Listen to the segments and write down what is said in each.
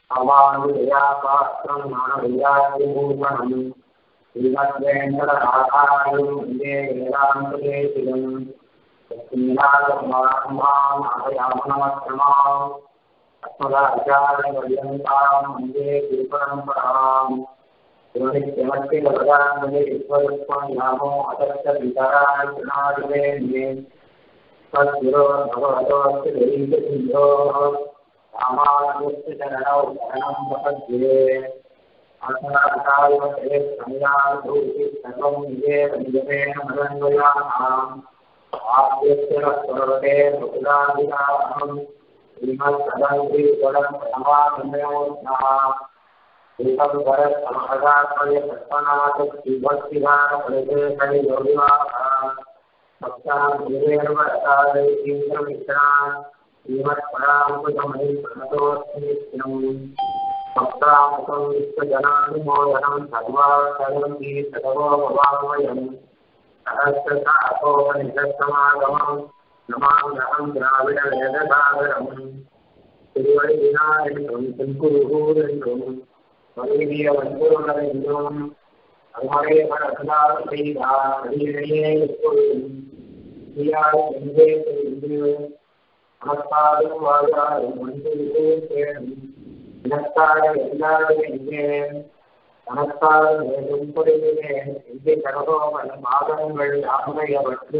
அவானுயாபாத்திரம் ஞானவியாதிபூஷணம் ஸ்ரீமத்வேங்கடநாதாயம் வந்தே வேதாந்ததேசிகம் லக்ஷ்மீநாதமாத்மாம் अस्मदाचार्यपर्यन्ताम् वन्दे गुरुपरम्पराम् शिवनित्यमस्तिवदाङ्गले विश्वरुत्वं नामो अदत्तवितराय प्रणादिवे मे तद्गुरो भगवतोऽस्ति दरीकसिन्धोः रामानुजस्य चरणौ शरणं प्रपद्ये अस्मदाचार्यवते संयाभूति सर्वं निजेव निजमेन मदन्वयानाम् आद्यस्य पर्वते मुकुलादिनाहम् श्रीमत्सदङ्गीवरं परमानन्दयोत्नः एकं वरसमहदात्मय पद्मनाथ श्रीभक्तिभारपरिदेशयोगिवाः भक्तान् गुरुवेर्वरसादयतीन्द्रमित्रान् श्रीमत्परामुखमयि प्रणतोऽस्मित्यम् भक्तामुखं विश्वजनानुमोदनं सर्वार्थं सदवो भवामयम् सहस्रशाखोपनिषत्समागमम् நமாமியம் திராவிட வேதசாகரம் திருவடிவினார் என்றும் தென்குருகூர் என்றும் மதுவிய வன்பொருளர் என்றும் அருமறை மனதால் செய்தார் அடியிலேயே எப்பொழுதும் நீயால் எங்கே செய்து நமஸ்காரம் வாழ்வாரும் மனிதர்களே சேரும் இனக்கார எல்லாரும் எங்கேன் நமஸ்காரம் வேறும் பொருளினேன் எங்கே கடகோமன் மாதங்கள் யாமையவற்று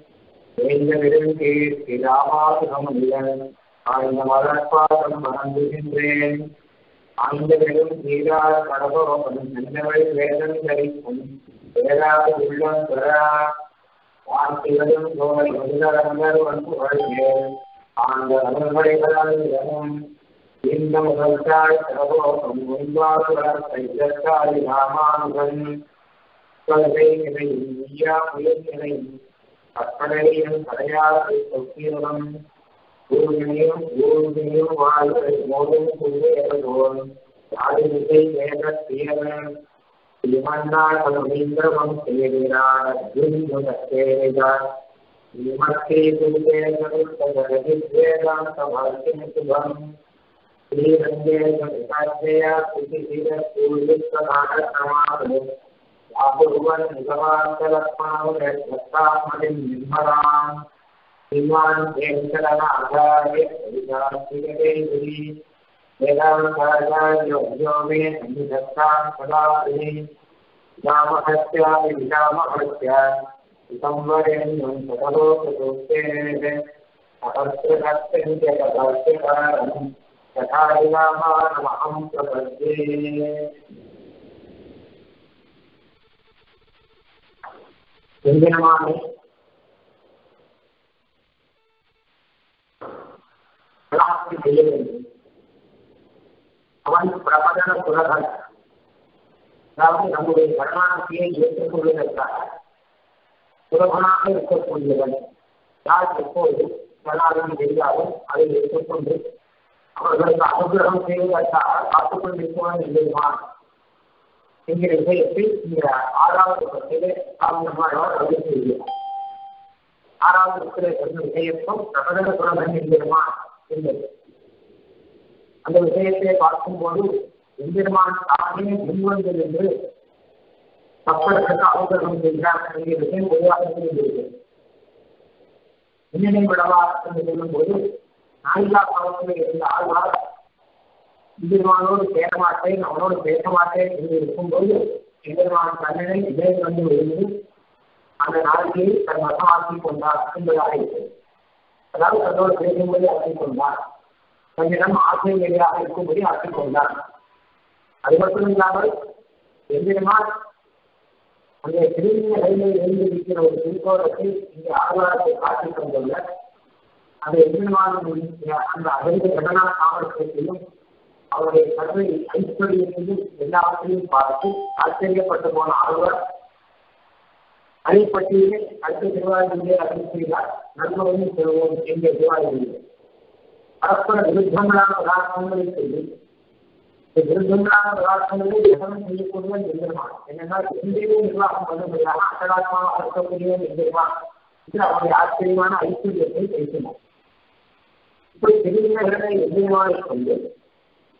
ராமாசுரமுடியன் ஆய்ந்த மலர்பாதம் மறந்துகின்றேன் ஆய்ந்த பெரும் தீரா கடகோபம் சென்றவள் வேதம் தரிக்கும் வேறாது உள்ளம் பெற வார்த்தைகளும் தோல் முதலரங்கர் வந்து வாழ்கிறேன் ஆண்ட அருள்மொழிகளால் இடமும் இந்த முதல்தாய் கடகோபம் முன்பாக வளர்த்த இதற்காய் ராமானுகன் கொள்கை நிலையும் ஐயா முயல் நிலையும் கற்பனையும் கடையாளை சொத்தியம் பூமியும் பூமியும் வாழ்வை மோதும் புள்ளேறதோன் யாழிசை வேத தீரன் திருமன்னாள் ரவீந்திரமம் சேவினார் சேவிதார் விமர்சே வேதாந்த வாழ்க்கை சுபம் ஸ்ரீரங்கே சாத்தியா சுதிர பூர்விஸ்வநாடகமாகும் அபூர்வன் நிகமாந்தலத்மாவுடன் நிர்மலாம் ஸ்ரீமான் வேங்கடநாதாரிய பரிதாசிகரேவி வேதாந்தாச்சாரியோமே சன்னிதத்தாம் சதாபி ராமஹத்யாதி விராமஹத்ய संवरेण्यं सदलोकदोषेण सहस्रहस्यञ्च तदस्यकारम् तथा विरामानमहं प्रपद्ये எந்திரமானே செய்ய வேண்டும் அவன் பிரபதன புலகன் அதாவது நம்முடைய கர்மானத்தையை ஏற்றுக்கொள்வதற்காக சுலபனாக இருக்கக்கூடியவன் யார் எப்போது எல்லாரும் தெரியாலும் அதை ஏற்றுக்கொண்டு அவர்களுக்கு அனுகிரகம் செய்வதற்காக காத்துக் கொண்டிருப்பவன் இல்லைவான் என்கிற விஷயத்தை இந்த ஆறாவது பத்திலே காரணமாக பதிவு செய்கிறார் ஆறாவது பத்திலே சொன்ன விஷயத்தும் பிரபதன புலகன் என்கிறமான் என்பது அந்த விஷயத்தை பார்க்கும்போது எம்பெருமான் தானே முன்வந்து என்று மக்களுக்கு அவசரம் செய்கிறார் என்கிற விஷயம் பொதுவாக தெரிந்திருக்கிறது என்னென்ன விடவா என்று சொல்லும்போது நாயிலா காலத்தில் இருந்த ஆழ்வார் எம்பெருமானோடு சேர மாட்டேன் அவனோடு பேச மாட்டேன் என்று இருக்கும்போது எம்பெருமான் தன்னிலை இதே வந்து விழுந்து அந்த நாளையை தன் வசமாக்கிக் கொண்டார் என்பதாக இருக்கிறது அதாவது தன்னோடு பேசும்படி ஆக்கிக் கொண்டார் தன்னிடம் ஆசிரியராக இருக்கும்படி ஆக்கிக் கொண்டார் அது மட்டும் இல்லாமல் எம்பெருமான் அந்த திருவிழ ரயிலில் எழுந்திருக்கிற ஒரு திருக்கோலத்தை இங்கே ஆழ்வாரத்தை காட்டிக் கொண்டுள்ள அந்த எம்பெருமான அந்த அகந்த கடனா சாமர்த்தியத்தையும் அவருடைய கல்வி ஐஸ்வர்யத்தையும் எல்லாவற்றையும் பார்த்து ஆச்சரியப்பட்டு போன ஆழ்வார் அதை பற்றியே அடுத்த திருவாரூரிலே அருள் செய்தார் நன்மையும் பெறுவோம் என்ற திருவாரூரிலே பரஸ்பர விருத்தங்களான உதாரணங்களை சொல்லி விருத்தங்களான உதாரணங்களை எவனும் செய்யக்கூடியவன் எந்திரமான் என்னென்னால் எந்தையும் நிர்வாகம் பண்ண முடியாம அட்டகாத்மாக இருக்கக்கூடியவன் எந்திரமான் இது அவருடைய ஆச்சரியமான ஐஸ்வர்யத்தை பேசினார் இப்படி திருவிழாக்களை எந்திரமாக கொண்டு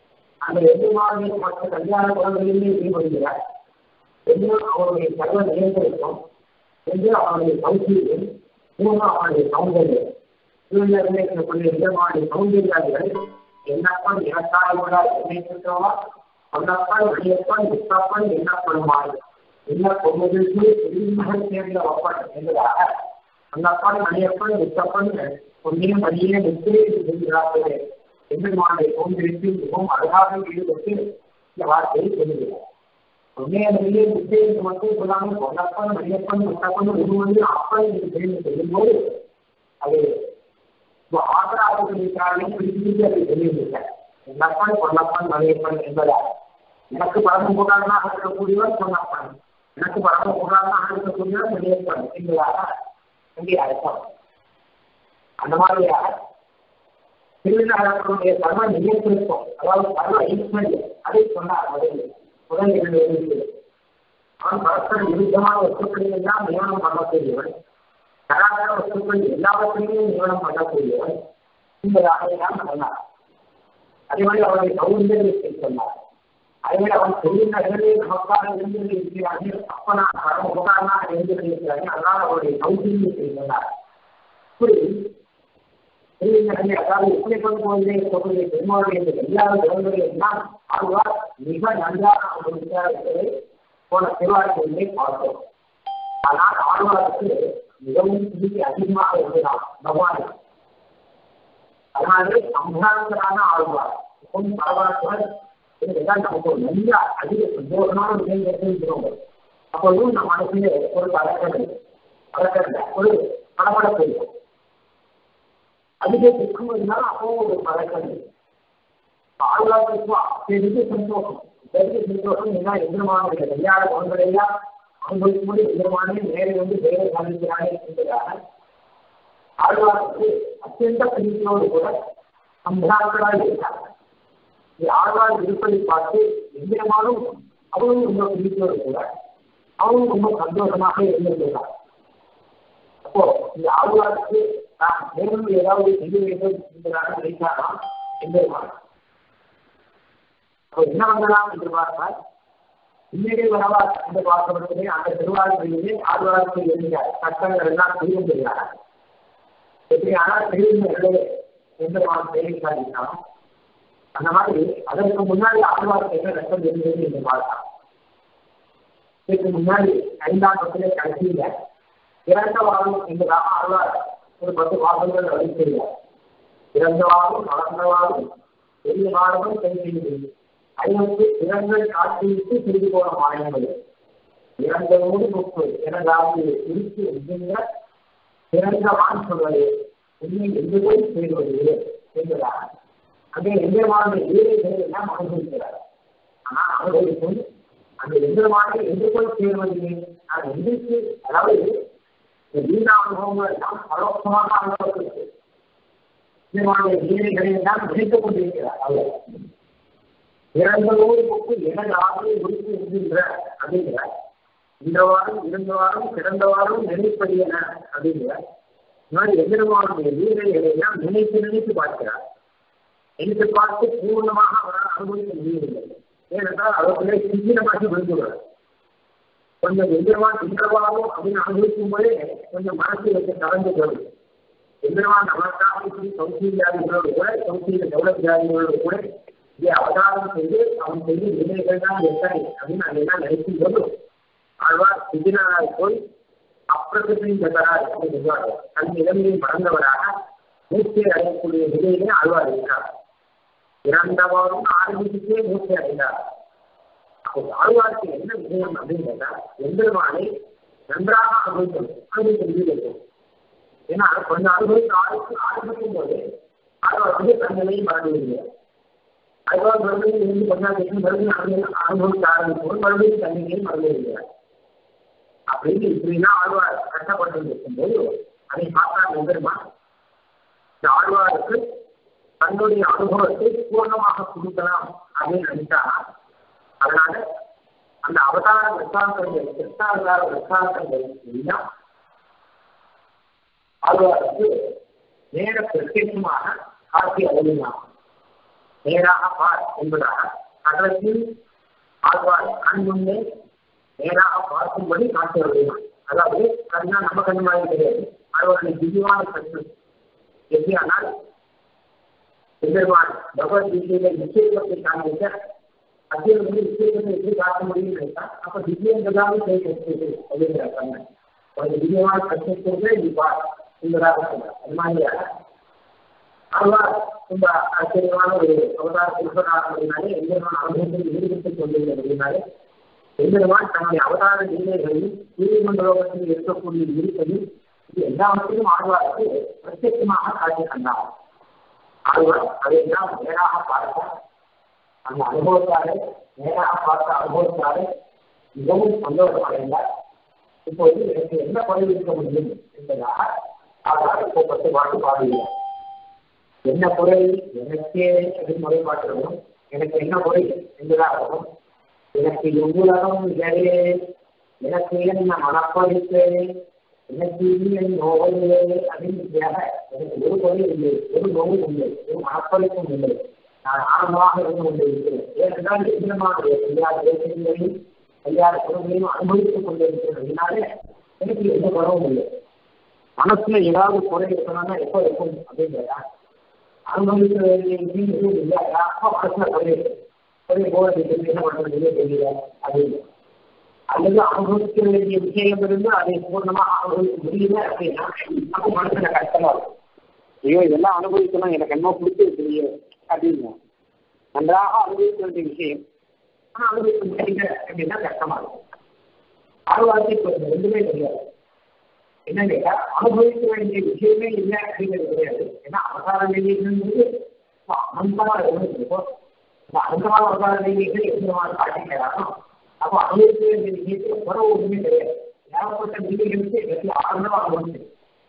அந்த எதிர்மாறிய மற்ற கல்யாண குணங்களிலே ஈடுபடுகிறார் என்று அவருடைய சர்வ நியந்திரம் என்று அவனுடைய சௌகரியம் மூணு அவனுடைய சௌந்தரியம் இவர்களிடமே இருக்கக்கூடிய விதமான சௌந்தர்யாதிகள் என்னப்பன் எனக்காயுள்ளார் என்னை சுற்றவா பொன்னப்பன் வெளியப்பன் வித்தப்பன் என்னப்படுமாறு என்ன பொண்ணுகளுக்கு பெருமகள் சேர்ந்த ஒப்பன் என்பதாக அந்தப்பன் மணியப்பன் வித்தப்பன் பொன்னியும் மணியே முத்திரை சொல்கிறார்களே எம்பெருமானை தோன்றிற்கு மிகவும் அழகாக ஈடுபட்டு இந்த வார்த்தையை சொல்லுகிறார் பொன்னையர்களே முத்திரை மட்டும் சொல்லாமல் பொன்னப்பன் மணியப்பன் முத்தப்பன் ஒரு வந்து அப்பன் என்று தெரிந்து சொல்லும்போது அது ஆதரவாளர்களுக்காக பிரித்து அதை சொல்லியிருந்தார் என்னப்பன் பொன்னப்பன் மணியப்பன் என்பதால் எனக்கு பரம புகாரனாக இருக்கக்கூடியவர் பொன்னப்பன் எனக்கு பரம புகாரனாக இருக்கக்கூடியவர் மணியப்பன் என்பதாக இங்கே அர்த்தம் அந்த மாதிரியாக திருவிழாக்களுடைய சர்வ நியந்திருக்கும் அதாவது சர்வ ஐஸ்வர்யம் அதை சொன்னார் முதலில் முதல் இரண்டு எழுதியது அவன் பரஸ்பர விருத்தமான வஸ்துக்களை எல்லாம் நியமனம் பண்ணக்கூடியவன் சராசர வஸ்துக்கள் எல்லாவற்றையும் நியமனம் பண்ணக்கூடியவன் என்பதாக எல்லாம் சொன்னார் அதே மாதிரி அவருடைய சௌந்தரியத்தை சொன்னார் அதே மாதிரி அவன் பெரியவர்களே நமக்காக இருந்து இருக்கிறார்கள் அப்பனா பரம உபகாரனாக இருந்து இருக்கிறார்கள் அதனால் அவருடைய சௌந்தரியத்தை சொன்னார் இப்படி பெரியவர்களே அதாவது உப்பைப்பன் கோயிலே சொல்வதை பெருமாளுடைய எல்லா குணங்களை எல்லாம் ஆழ்வார் மிக நன்றாக அவர்களுக்கு போன திருவாரூரிலே பார்த்தோம் ஆனால் ஆழ்வாருக்கு மிகவும் சிகிச்சை அதிகமாக இருந்ததாம் பகவான் அதனாலே சம்பாந்தரான ஆழ்வார் மிகவும் பரவாயில்லை இதுதான் நமக்கு ஒரு நல்ல அதிக சந்தோஷமான விஷயம் தெரிஞ்சிடும் அப்பொழுதும் நம் மனசிலே ஒரு பழக்கம் பழக்கம் ஒரு படப்படப்பு இருக்கும் அதிக துக்கம் இருந்தாலும் அப்போ ஒரு பழக்கம் ஆழ்வாருக்கு பெரிய சந்தோஷம் பெரிய சந்தோஷம் என்ன எதிர்மானுடைய கல்யாண குணங்களெல்லாம் அவங்களுக்கு கூட எதிர்மானே நேரே வந்து வேலை காணிக்கிறானே என்பதாக ஆழ்வாருக்கு அத்தியந்த பிரிவினோடு கூட சம்பாக்களாக இருக்கிறார் ஆழ்வார் இருப்பதை பார்த்து எந்திரமானும் அவரும் ரொம்ப பிடித்தோடு கூட அவரும் ரொம்ப சந்தோஷமாக இருந்திருக்கிறார் அப்போ இந்த ஆழ்வாருக்கு நான் மேலும் ஏதாவது செய்ய வேண்டும் என்பதாக நினைத்தாராம் எந்திரமான் அப்போ என்ன பண்ணலாம் என்று பார்த்தால் இன்னைக்கு வரவா என்று பார்க்கப்படுவதே அந்த திருவாரூரிலே ஆழ்வாருக்கு இருந்தார் சட்டங்கள் எல்லாம் தெரியும் தெரியாது எப்படி ஆனால் தெரிந்தவர்களே எந்திரமான் பெயரை சாதித்தான் அந்த மாதிரி அதற்கு முன்னாடி ஆழ்வாருக்கு என்ன ரத்தம் இருந்தது என்று பார்த்தான் இதுக்கு முன்னாடி ஐந்தாம் பத்திலே கடைசியில இறந்த வாரம் என்பதாக ஆழ்வார் ஒரு பத்து பாகங்கள் அளித்திருந்தார் இறந்த வாரம் வளர்ந்த வாரம் பெரிய வாரமும் செய்து ஐநூறு இறங்கள் காட்சியிட்டு சிறிது போன மாயங்கள் இறந்தவோடு முப்பு எனதாவது இருக்கு என்கின்ற இறந்தவான் சொல்வது உண்மை எங்கு போய் சேர்வது என்பதாக அங்கே எந்திரமான ஏழைகள் எல்லாம் அனுபவிக்கிறார் ஆனா அவர்களுக்கும் அந்த எந்திரமான எங்கு போய் சேர்வது அது எந்திரிக்கு அதாவது வீணா அனுபவங்கள் எல்லாம் பரோட்சமாக அனுபவத்திற்கு எந்திரமான ஏழைகளை எல்லாம் நினைத்துக் கொண்டிருக்கிறார் அவர் இறந்தவோடு முக்கு எனது உறுப்பு என்கின்ற அப்படிங்கிறார் இந்த வாரம் இருந்த வாரம் கிடந்த வாரம் நினைப்பது என அப்படிங்கிறார் இந்த மாதிரி எந்திரமானுடைய வீரர்களை எல்லாம் நினைத்து நினைத்து பார்க்கிறார் என்று பார்த்து பூர்ணமாக அவரால் அனுபவிக்க முடியவில்லை ஏனென்றால் அவர்களே சிந்தினமாகி விழுந்துள்ளார் கொஞ்சம் எந்திரவான் இந்திரவாதம் அப்படின்னு அனுபவிக்கும் போதே கொஞ்சம் மனசு வச்சு கலந்து போகுது எந்திரவான் நமக்காக இப்படி சௌசீல் ஜாதிகளோடு கூட சௌசீல டெவலப் ஜாதிகளோடு கூட இதை அவதாரம் செய்து அவன் செய்து நிலைகள் தான் எத்தனை அப்படின்னு அதெல்லாம் நினைக்கும் போது ஆழ்வார் சிதினாராய் போய் அப்பிரகத்தின் பெற்றராய் அப்படின்னு சொல்வார்கள் தன் நிலைமையை மறந்தவராக மூச்சை அடையக்கூடிய நிலையிலே ஆழ்வார் இருக்கிறார் இறந்தவாறும் ஆரம்பிச்சுட்டே மூச்சை அடைந்தார் அப்போ ஆழ்வாருக்கு என்ன விஷயம் அப்படின்னு கேட்டா எம்பெருமானை நன்றாக அனுபவிக்கணும் அனுபவிக்க முடியும் ஏன்னா கொஞ்சம் அனுபவித்து ஆரம்பித்து ஆரம்பிக்கும் போது ஆழ்வார் வந்து தன்னிலையை மறந்து விடுகிறார் ஆழ்வார் மறுபடியும் இருந்து கொஞ்ச நாள் மறுபடியும் அனுபவிக்க ஆரம்பிக்கும் மறுபடியும் தன்னிலையை மறந்து விடுகிறார் அப்படின்னு இப்படின்னா ஆழ்வார் கஷ்டப்பட்டு இருக்கும்போது அதை பார்த்தார் எம்பெருமான் இந்த ஆழ்வாருக்கு தன்னுடைய அனுபவத்தை பூர்ணமாக கொடுக்கலாம் அப்படின்னு நினைச்சா அதனால அந்த அவதார விசாரங்கள் கிருஷ்ணாவதார விசாரங்கள் எல்லாம் ஆழ்வாருக்கு நேர பிரத்யேகமாக காட்சி அருளினார் நேராக பார் என்பதாக கடலத்தில் ஆழ்வார் கண் முன்னே நேராக பார்க்கும்படி காட்டு வருகிறான் அதாவது கண்ணா நம்ம கண்ணு மாதிரி கிடையாது அவருடைய திவ்யமான கண்ணு எப்படியானால் எம்பெருமான் பகவத்கீதையில நிச்சயத்தை காண்பிக்க அத்தியம் வந்து நிச்சயத்தை எப்படி காட்ட முடியும்னு நினைத்தா அப்ப திவ்யங்களாக கை கற்றுது அப்படிங்கிற கண்ணன் ஒரு திவ்யமான கற்றுக்கிறது இப்பா என்பதாக சொல்றார் அது மாதிரியாக அல்வார் ரொம்ப ஆச்சரியமான ஒரு அவதார புருஷனாக அப்படின்னாலே எம்பெருமான் அனுபவத்தில் ஈடுபட்டுக் கொண்டிருந்தபடினாலே எம்பெருமான் தன்னுடைய அவதார லீலைகளில் நீதிமன்றத்தில் இருக்கக்கூடிய இருப்பதில் இது எல்லாவற்றையும் ஆழ்வாருக்கு பிரத்யட்சமாக காட்டி கண்டார் ஆழ்வார் அதையெல்லாம் நேராக பார்த்தார் அந்த அனுபவத்தாலே நேராக பார்த்த அனுபவத்தாலே மிகவும் சந்தோஷம் அடைந்தார் இப்போது எனக்கு என்ன குறை இருக்க முடியும் என்பதாக ஆழ்வார் இப்போ பத்து பாட்டு பாடுகிறார் என்ன குறை எனக்கே அப்படின்னு முறைப்பாட்டுறதும் எனக்கு என்ன குறை என்பதாகவும் எனக்கு எவ்வுலகம் இடையே எனக்கு என்ன மனப்படிப்பு எனக்கு என் நோவில்லை அப்படின்னு எனக்கு ஒரு குறை இல்லை ஒரு நோவும் இல்லை ஒரு மனப்படிப்பும் இல்லை நான் ஆனந்தமாக இருந்து கொண்டிருக்கிறேன் ஏனென்றால் எதிரமாக எல்லா தேசங்களையும் எல்லா குணங்களையும் அனுபவித்துக் கொண்டிருக்கிறதுனால எனக்கு எந்த குறவும் இல்லை மனசுல ஏதாவது குறை இருக்கணும்னா எப்போ இருக்கும் அப்படின்னு கேட்டா அனுபவிக்க வேண்டிய விஷயம் எதுவும் இல்லை அப்போ மனசுல குறை இருக்கு குறை போறது என்ன பண்றது தெரியல அப்படின்னு அல்லது அனுபவிக்க வேண்டிய விஷயம் இருந்து அதை பூர்ணமாக அனுபவிக்க முடியல அப்படின்னா அப்போ மனசுல கஷ்டமா இருக்கும் ஐயோ இதெல்லாம் அனுபவிக்கணும் எனக்கு என்ன பிடிச்சிருக்கு அப்படின்னு நன்றாக அனுபவிக்க வேண்டிய விஷயம் ஆனா அனுபவிக்க முடியல அப்படின்னா கஷ்டமா இருக்கும் ஆழ்வார்த்தை இப்போ ரெண்டுமே தெரியாது என்ன கேட்டா அனுபவிக்க வேண்டிய விஷயமே இல்லை அப்படிங்கிறது கிடையாது ஏன்னா அவதார நிலையங்கிறது அனந்தமா இருக்கும் இந்த அனந்தமான அவதார நிலையங்கள் எந்த காட்டிக்கிறாரோ அப்போ அனுபவிக்க வேண்டிய விஷயத்தில் குறவு ஒன்றுமே கிடையாது ஏகப்பட்ட நிலைகளுக்கு எனக்கு ஆனந்தமாக அனுபவிச்சு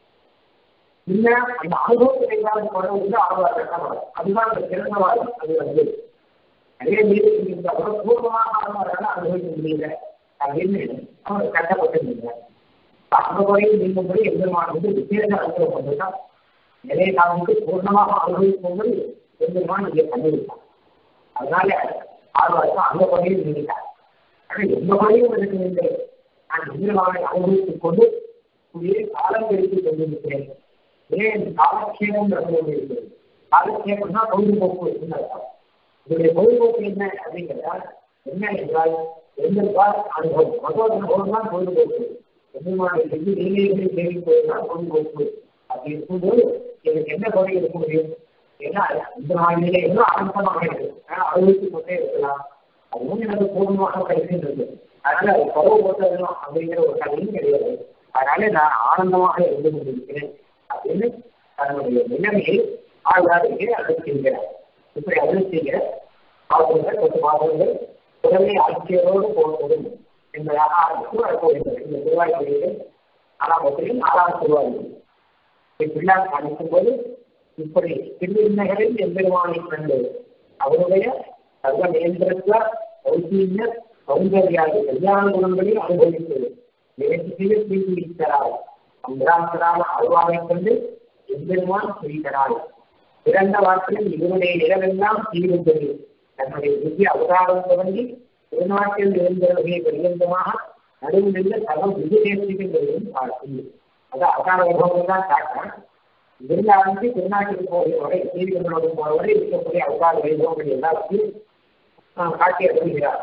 இல்ல அந்த அனுபவத்தில் இல்லாத குறவு வந்து ஆழ்வார் கட்டப்படும் அதுதான் அந்த சிறந்தவாதம் அது வந்து நிறைய மீது கூட பூர்வமாக ஆழ்வாரால் அனுபவிக்க முடியல அப்படின்னு அவர் கட்டப்பட்டிருந்தாங்க அந்த முறையில் நீங்கும்படி எம்பெருமான் வந்து விசேஷ அனுபவம் கொண்டுதான் நிறைய நாம் வந்து பூர்ணமாக அனுபவிக்கும்போது எம்பெருமான் இங்கே பண்ணிவிட்டான் அதனால ஆழ்வாருக்கு அந்த முறையில் நீங்கிட்டார் ஆனால் எந்த முறையும் எனக்கு இல்லை நான் எம்பெருமானை அனுபவித்துக் கொண்டு உயிரை காலம் கழித்துக் கொண்டிருக்கிறேன் ஏன் காலக்ஷேபம் நடந்து கொண்டிருக்கிறது காலக்ஷேபம்னா பொழுதுபோக்கு என்று அர்த்தம் இதனுடைய பொழுதுபோக்கு என்ன அப்படிங்கிறதால் என்ன என்றால் எந்தென்றால் அனுபவம் பகவத் அனுபவம் தான் பொழுதுபோக்கு எம்பெருமானை செஞ்சு நீலைகளை தேடி போயதான் பொழுதுபோக்கு அப்படி இருக்கும்போது எனக்கு என்ன குறை இருக்க முடியும் ஏன்னா இந்த நாளிலே இன்னும் ஆனந்தமாக இருக்கு அனுபவித்துக் கொண்டே இருக்கலாம் அதுவும் எனக்கு பூர்ணமாக கிடைக்கின்றது அதனால அது பருவ போட்டதும் அப்படிங்கிற ஒரு கதையும் கிடையாது அதனால நான் ஆனந்தமாக இருந்து கொண்டிருக்கிறேன் அப்படின்னு தன்னுடைய நிலைமையை ஆழ்வாரிலே அகற்றுகிறார் இப்படி அகற்றுகிற பாவங்கள் பத்து பாவங்கள் உடனே ஆட்சியரோடு போகப்படும் என்பதாக ஆரம்பித்து வரப்போகின்றது இந்த திருவாய்மொழியில் ஆறாமத்திலும் ஆறாம் திருவாய்மொழி இப்படிலாம் காணிக்கும் போது இப்படி திருநகரில் எம்பெருமானை கண்டு அவருடைய சர்வ நியந்திரத்த சௌசீன்ய சௌந்தர்யாதி கல்யாண குணங்களையும் அனுபவித்தது நிகழ்ச்சியிலே தீர்ப்பித்தார் அம்பிராந்தரான அருவாவை கொண்டு எம்பெருமான் குறிக்கிறார் பிறந்த வாக்கில் இவருடைய நிலவெல்லாம் தீர்ந்தது தன்னுடைய திவ்ய அவதாரம் தொடங்கி திருநாட்டில் இருந்தவர்களை பரியந்தமாக நடுவில் இருந்த சகம் விஜயதேசிகளையும் பார்த்து அது அவதார வைபவம் தான் காட்டுறேன் இங்கிருந்து ஆரம்பித்து திருநாட்டுக்கு போகிற வரை நீதிமன்றோடு போகிற வரை இருக்கக்கூடிய அவதார வைபவங்கள் எல்லாத்தையும் காட்டி வருகிறார்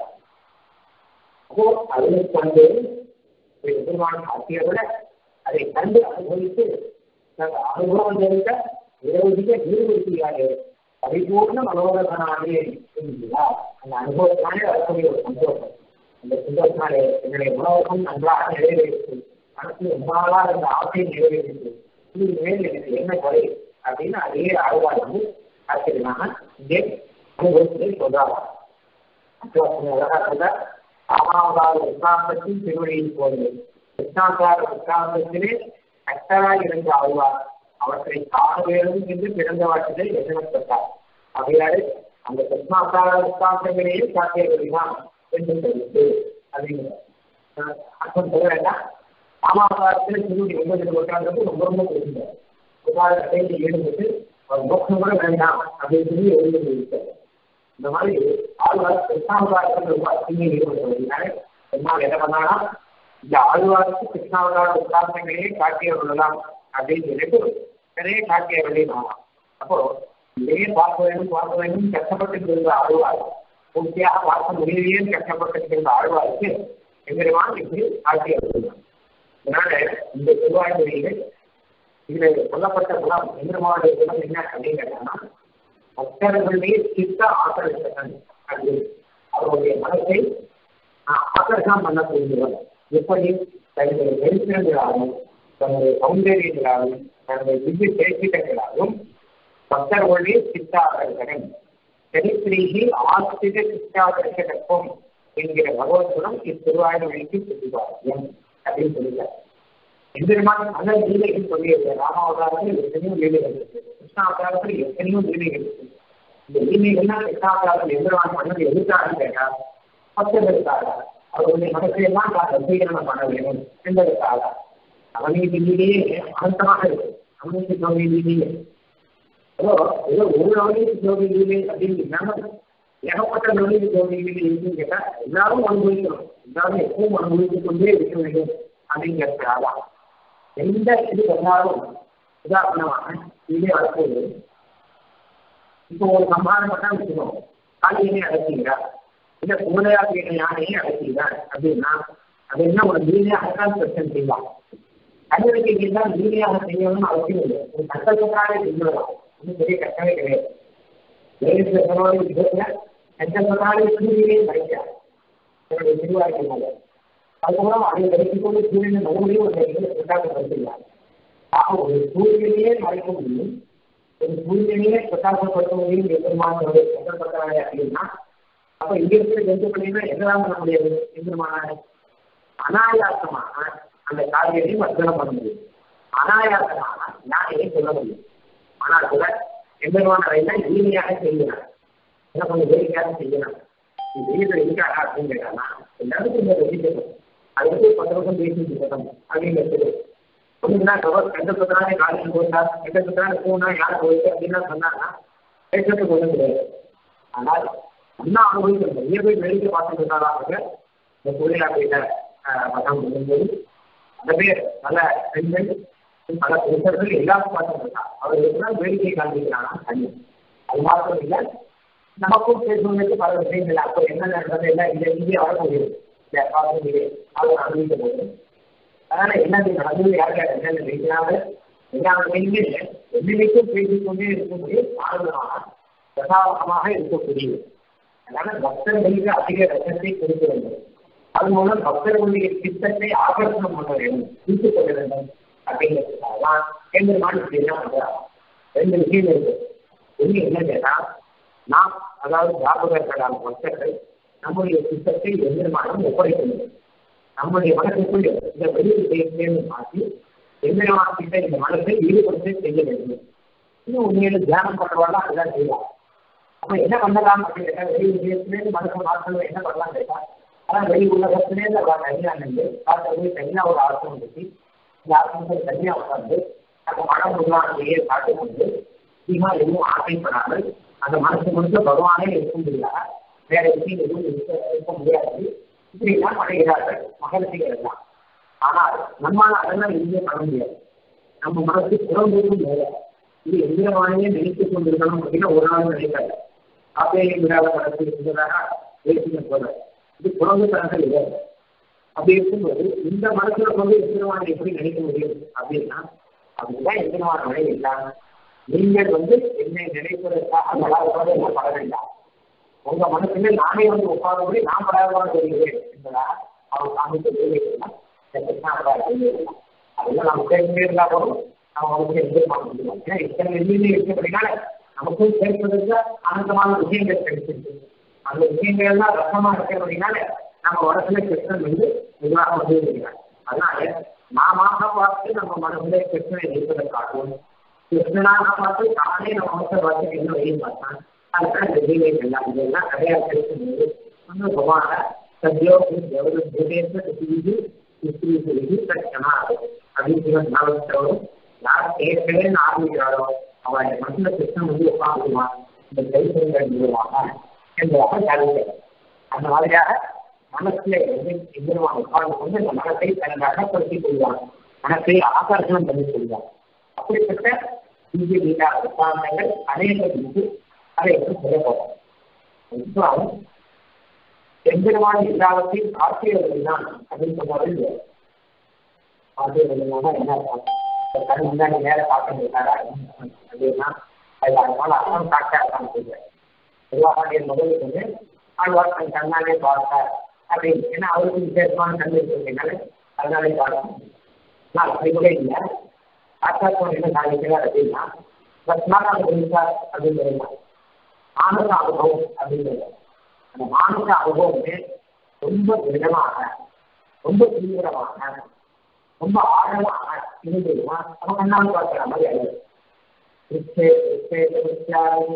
அப்போ அதில் கொண்டு பெருமான் காட்டிய விட அதை கண்டு அனுபவித்து அனுபவம் தெரிந்த விரோதிக ஈடுபடுத்தியாரு பரிபூர்ண மனோரகனாலே என்கிறார் அந்த அனுபவத்தினாலே வரக்கூடிய ஒரு சந்தோஷம் அந்த சந்தோஷத்தினாலே என்னுடைய உணவகம் நன்றாக நிறைவேறிச்சு மனசு ரொம்ப நாளா இருந்த ஆசையை நிறைவேறிச்சு இது மேல் எனக்கு என்ன குறை அப்படின்னு அதே ஆழ்வார் வந்து ஆச்சரியமாக இங்கே அனுபவத்திலே சொல்றாங்க அழகா சொல்ற ஆமாவதால் சித்தாந்தத்தின் திருவழியில் போவது சித்தாந்தார சித்தாந்தத்திலே கட்டராய் இருந்த ஆழ்வார் அவற்றை காண வேண்டும் என்று பிறந்த வாட்டிலே எண்ணப்பட்டார் அவையாறு அந்த சித்தாந்தார சித்தாந்தங்களையே காட்டியவர்கள்தான் என்று தெரிவித்து அப்படிங்கிற அர்த்தம் சொல்ல வேண்டாம் ராமாவதாரத்தில் திருவடி ஒன்பது கொண்டாடுறது ரொம்ப ரொம்ப பிடிச்சிருந்தார் உபாத ஈடுபட்டு அவர் மோட்சம் கூட வேண்டாம் அப்படின்னு சொல்லி எழுதி முடித்தார் இந்த மாதிரி ஆழ்வார் கிருஷ்ணாவதாரத்தில் ரொம்ப அசிங்க ஈடுபடுவதனால என்னால் என்ன பண்ணானா இந்த ஆழ்வாருக்கு கிருஷ்ணாவதார உதாரணங்களையே காட்டிய விடலாம் அப்படின்னு சொல்லிட்டு நிறைய காட்டிய வெளியிடலாம் அப்போ இதையே பார்க்க வேண்டும் பார்க்க வேண்டும் கஷ்டப்பட்டு இருந்த ஆழ்வார் பூர்த்தியாக பார்க்க முடியலையே கஷ்டப்பட்டு இருந்த ஆழ்வாருக்கு எம்பெருமான் இப்படி காட்டிய விடலாம் அதனால இந்த திருவாய்மொழிகள் இதுல சொல்லப்பட்ட குணம் எம்பெருமானுடைய குணம் என்ன அப்படின்னு கேட்டாங்கன்னா பக்தர்களுடைய சித்த ஆக்கர்ஷகன் அது அவருடைய மனத்தை ஆக்கர்ஷம் பண்ணக்கூடியவர் எப்படி தன்னுடைய வெளிச்சங்களாலும் தன்னுடைய சௌந்தரியங்களாலும் தன்னுடைய திவ்ய பேச்சுக்களாலும் பக்தர்களுடைய சித்தாகர்ஷகன் சரித்திரீகி ஆஸ்திக சித்தாகர்ஷகத்துவம் என்கிற பகவத்குணம் இத்திருவாயுமொழிக்கு சுற்றுவாரியம் அப்படின்னு சொல்லுகிறார் எம்பெருமான் பல லீலைகள் சொல்லியது ராமாவதாரத்தில் எத்தனையோ லீலைகள் இருக்கு கிருஷ்ணாவதாரத்தில் எத்தனையோ லீலைகள் இருக்கு இந்த லீலைகள்லாம் கிருஷ்ணாவதாரத்தில் எம்பெருமான் பண்ணது எதுக்காக கேட்டா பக்தர்களுக்காக அவருடைய மனசையெல்லாம் தான் ரசீகரணம் பண்ண வேண்டும் என்பதற்காக அவனீதி லீலையே அனந்தமாக இருக்கு அவனீதி ஜோதி லீலையே ஏதோ ஏதோ ஒரு நவநீதி ஜோதி லீலை அப்படின்னு இல்லாம ஏகப்பட்ட நவநீதி ஜோதி லீலை இருக்குன்னு கேட்டா எல்லாரும் அனுபவிக்கணும் எல்லாரும் எப்பவும் அனுபவித்துக் கொண்டே இருக்க வேண்டும் அப்படிங்கிறதுக்காக எந்த இது வந்தாலும் உதாரணமாக இதே வரப்போகுது இப்போ ஒரு சம்பாதம் பண்ணா வச்சுக்கணும் காளியனே அடக்குகிறார் இல்ல குமலையா கேட்ட யானையே அடக்குகிறார் அப்படின்னா அது என்ன ஒரு லீலையாகத்தான் பிரச்சனை செய்யலாம் கண்ணனுக்கு தான் லீலையாக செய்யணும்னு அவசியம் இல்லை ஒரு கஷ்டப்பட்டாலே செஞ்சிடலாம் ஒன்றும் பெரிய கஷ்டமே கிடையாது வேறு விதத்துல கஷ்டப்பட்டாலே சூரியனே மறைக்கிறார் என்னுடைய திருவாய்க்கு அதுக்கப்புறம் அதை வைத்துக் கொண்டு சூரியனை மறுபடியும் ஒரு இதில் பிரகாசப்படுத்துகிறார் ஆக ஒரு சூரியனையே மறைக்க முடியும் ஒரு சூரியனையே பிரகாசப்படுத்த முடியும் எம்பெருமானோட சந்தர்ப்பத்தாரே அப்படின்னா அப்ப இங்க இருக்கிற ஜந்துக்களையுமே என்னதான் பண்ண முடியாது எம்பெருமான அனாயாசமாக அந்த காரியத்தையும் அர்ப்பணம் பண்ண முடியும் அனாயாசமாக ஞானியை சொல்ல முடியும் ஆனால் கூட எம்பெருமான அறையில இனிமையாக செய்கிறார் என்ன கொஞ்சம் வேடிக்கையாக செய்யலாம் இது எதுக்காக அப்படின்னு கேட்டானா எல்லாருக்கும் இந்த வெற்றிக்கணும் அது வந்து பத்து வருஷம் பேசிட்டு இருக்கணும் அப்படிங்கிறது ஒண்ணுன்னா கவர் எந்த சுத்தனாலே காலையில் போயிட்டா எந்த சுத்தனால போனா யார் போயிட்டு அப்படின்னு சொன்னாங்கன்னா பேசுறதுக்கு ஒன்றும் கிடையாது ஆனால் அண்ணா அனுபவிக்கணும் நிறைய பேர் வேடிக்கை பார்த்துட்டு இருந்தாலும் இந்த தொழிலா போயிட்ட பட்டம் பண்ணும்போது அந்த பேர் பல பெண்கள் பல புருஷர்கள் எல்லாரும் பார்த்துட்டு இருக்காங்க அவர்களுக்கு தான் வேடிக்கை காண்பிக்கிறாங்க தண்ணி அது மாத்திரம் இல்லை நமக்கும் பேசுவதற்கு பல விஷயங்கள் அப்போ என்ன நடந்தது எல்லாம் இங்கே இங்கே வர முடியும் இந்த காலத்திலே அவர் அனுபவிக்க போதும் அதனால என்னது நடந்தது யார் யார் என்னென்ன பேசினாங்க எல்லா நிலையுமே என்னைக்கும் பேசிக்கொண்டே இருக்கக்கூடிய ஆனந்தமாக பிரசாதமாக இருக்கக்கூடியது அதனால பக்தர்களுக்கு அதிக ரசத்தை கொடுக்க வேண்டும் அது மூலம் பக்தர்களுடைய சித்தத்தை ஆகர்ஷணம் பண்ண வேண்டும் ஈர்த்து கொள்ள வேண்டும் அப்படிங்கிறதுக்காக தான் எம்பெருமான் இப்படி எல்லாம் பண்றாங்க ரெண்டு விஷயம் இருக்கு ஒண்ணு என்ன கேட்டா நாம் அதாவது ஜாபகர்களான பக்தர்கள் நம்முடைய சித்தத்தை எம்பெருமானம் ஒப்படைக்க வேண்டும் நம்முடைய மனசுக்குள் இந்த வெளி விஷயத்தையும் மாற்றி எம்பெருமான் கிட்ட இந்த மனசை ஈடுபடுத்த செய்ய வேண்டும் இன்னும் உண்மையில தியானம் பண்றவாள் அதுதான் செய்யலாம் அப்ப என்ன பண்ணலாம் அப்படின்னு கேட்டா வெளி விஷயத்திலேருந்து மனசை மாற்றணும் என்ன பண்ணலாம் கேட்டா அதான் வெளி உலகத்திலேருந்து அவள் தனியா நின்று பார்த்து தனியா ஒரு ஆசனம் வச்சு இந்த ஆசனத்தை தனியா உட்கார்ந்து அந்த மனம் உருவானதையே காட்டுக்கொண்டு அதிகமா எதுவும் ஆசைப்படாமல் அந்த மனசு முழுக்க பகவானே இருக்க முடியாத வேற விஷயம் எதுவும் இருக்க இருக்க முடியாது இப்படிலாம் படைகிறார்கள் மகர்ஷிகள் எல்லாம் ஆனால் நம்மால் அதெல்லாம் எதுவுமே பண்ண முடியாது நம்ம மனசு புறம்பூரும் வேலை இது எந்திரமானே நினைத்துக் கொண்டிருக்கணும் அப்படின்னா ஒரு நாள் நினைக்காது காப்பேயை விடாத மனசு இருந்ததாக பேசின போல இது புறம்புத்தனங்கள் இல்லை அப்படி இருக்கும்போது இந்த மனசுல கொண்டு எந்திரமான எப்படி நினைக்க முடியும் அப்படின்னா அதுதான் எந்திரமான வழி இல்லாம நீங்கள் வந்து என்னை நினைப்பதற்காக படாதவாறு என்ன பட வேண்டாம் உங்க மனசுல நானே வந்து உட்கார்ந்து நான் படாதவாறு சொல்கிறேன் என்பதா அவர் சாமிக்கு தெரிவிக்கலாம் அதெல்லாம் நம்ம தெரிஞ்சே இருந்தா போதும் நம்ம வந்து எதிர்பார்க்க முடியும் ஏன்னா இத்தனை எண்ணிலே இருக்கிறபடினால நமக்கும் சேர்ப்பதற்கு ஆனந்தமான விஷயங்கள் கிடைச்சிருக்கு அந்த விஷயங்கள் எல்லாம் ரசமா இருக்கிறபடினால நம்ம மனசுல கிருஷ்ணன் வந்து மெதுவாக வந்து இருக்கிறார் அதனால நாம பார்த்து நம்ம மனசுல கிருஷ்ணனை வைப்பதற்காகவும் கிருஷ்ணனாக பார்த்து தானே நம்ம மனசை பார்த்து என்ன வழியும் பார்த்தான் அதுதான் இந்த லீலைகள் எல்லாம் இதெல்லாம் கிடையாது கிடைக்கும்போது அந்த பகவான சத்யோ எவ்வளவு பூதேச இது இது பிரச்சனா அப்படின்னு நாளத்தோடும் யார் கேட்கலன்னு ஆரம்பிக்கிறாரோ அவன் மனசுல கிருஷ்ணன் வந்து உட்காந்துருவான் இந்த கைத்தறிகள் மூலமாக என்பதாக சாதிக்கிறது அந்த மாதிரியாக மனசுல வந்து எம்பெருமான் உட்கார்ந்து கொண்டு அந்த மனத்தை தனது அகப்படுத்திக் கொள்வான் மனத்தை ஆகர்ஷணம் பண்ணி கொள்வான் அப்படிப்பட்ட இந்திய வீட்டா உட்கார்ந்தங்கள் அநேக இருந்து அதை வந்து சொல்லப்போம் அப்புறம் எம்பெருமான் எல்லாவற்றையும் காட்டியவர்கள் தான் அப்படின்னு சொன்னார்கள் காட்டியவர்களாக என்ன அர்த்தம் கண் முன்னாடி நேர பார்க்க முடியாதா அப்படின்னா அது அதனால அர்த்தம் காட்ட அர்த்தம் சொல்றேன் திருவாபாண்டியன் முதல் வந்து ஆழ்வார் தன் கண்ணாலே பார்த்தார் அப்படின்னு ஏன்னா அவருக்கு விசேஷமான கண் இருக்கிறதுனால அதனாலே பார்க்கணும் நான் அப்படி கூட இல்லை ஆச்சாரம் என்ன சாதிக்கிறார் அப்படின்னா ரத்னாராம் குருசார் அப்படிங்கிறது மானச அனுபவம் அப்படிங்கிறது அந்த மானச அனுபவமே ரொம்ப திடமாக ரொம்ப தீவிரமாக ரொம்ப ஆழமாக இருந்ததுன்னா நம்ம கண்ணால் பார்க்கிற மாதிரி அல்லது கிருஷ்ணே கிருஷ்ணே கிருஷ்ணாரி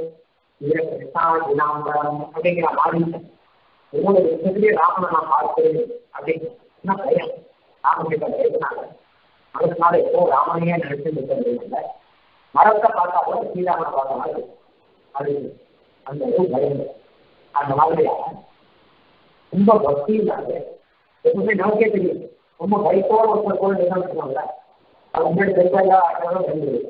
வினாம்பரம் அப்படிங்கிற மாதிரி ஒவ்வொரு விஷயத்திலேயே ராமனை நான் பார்க்கிறேன் அப்படின்னு பயம் ராமகிட்ட பேசினாங்க மனசுனால எப்போ ராமனையே நினைச்சு இருக்கிறது இல்லை மரத்தை பார்த்தா கூட ஸ்ரீராமனை பார்த்த மாதிரி அது அந்த இது பயம் அந்த மாதிரியா ரொம்ப பக்தி இல்லாத எப்பவுமே நமக்கே தெரியும் ரொம்ப பயத்தோட ஒருத்தர் கூட நினைச்சுக்கோங்க அது முன்னாடி பெருசாக ஆகிறதும் தெரிஞ்சது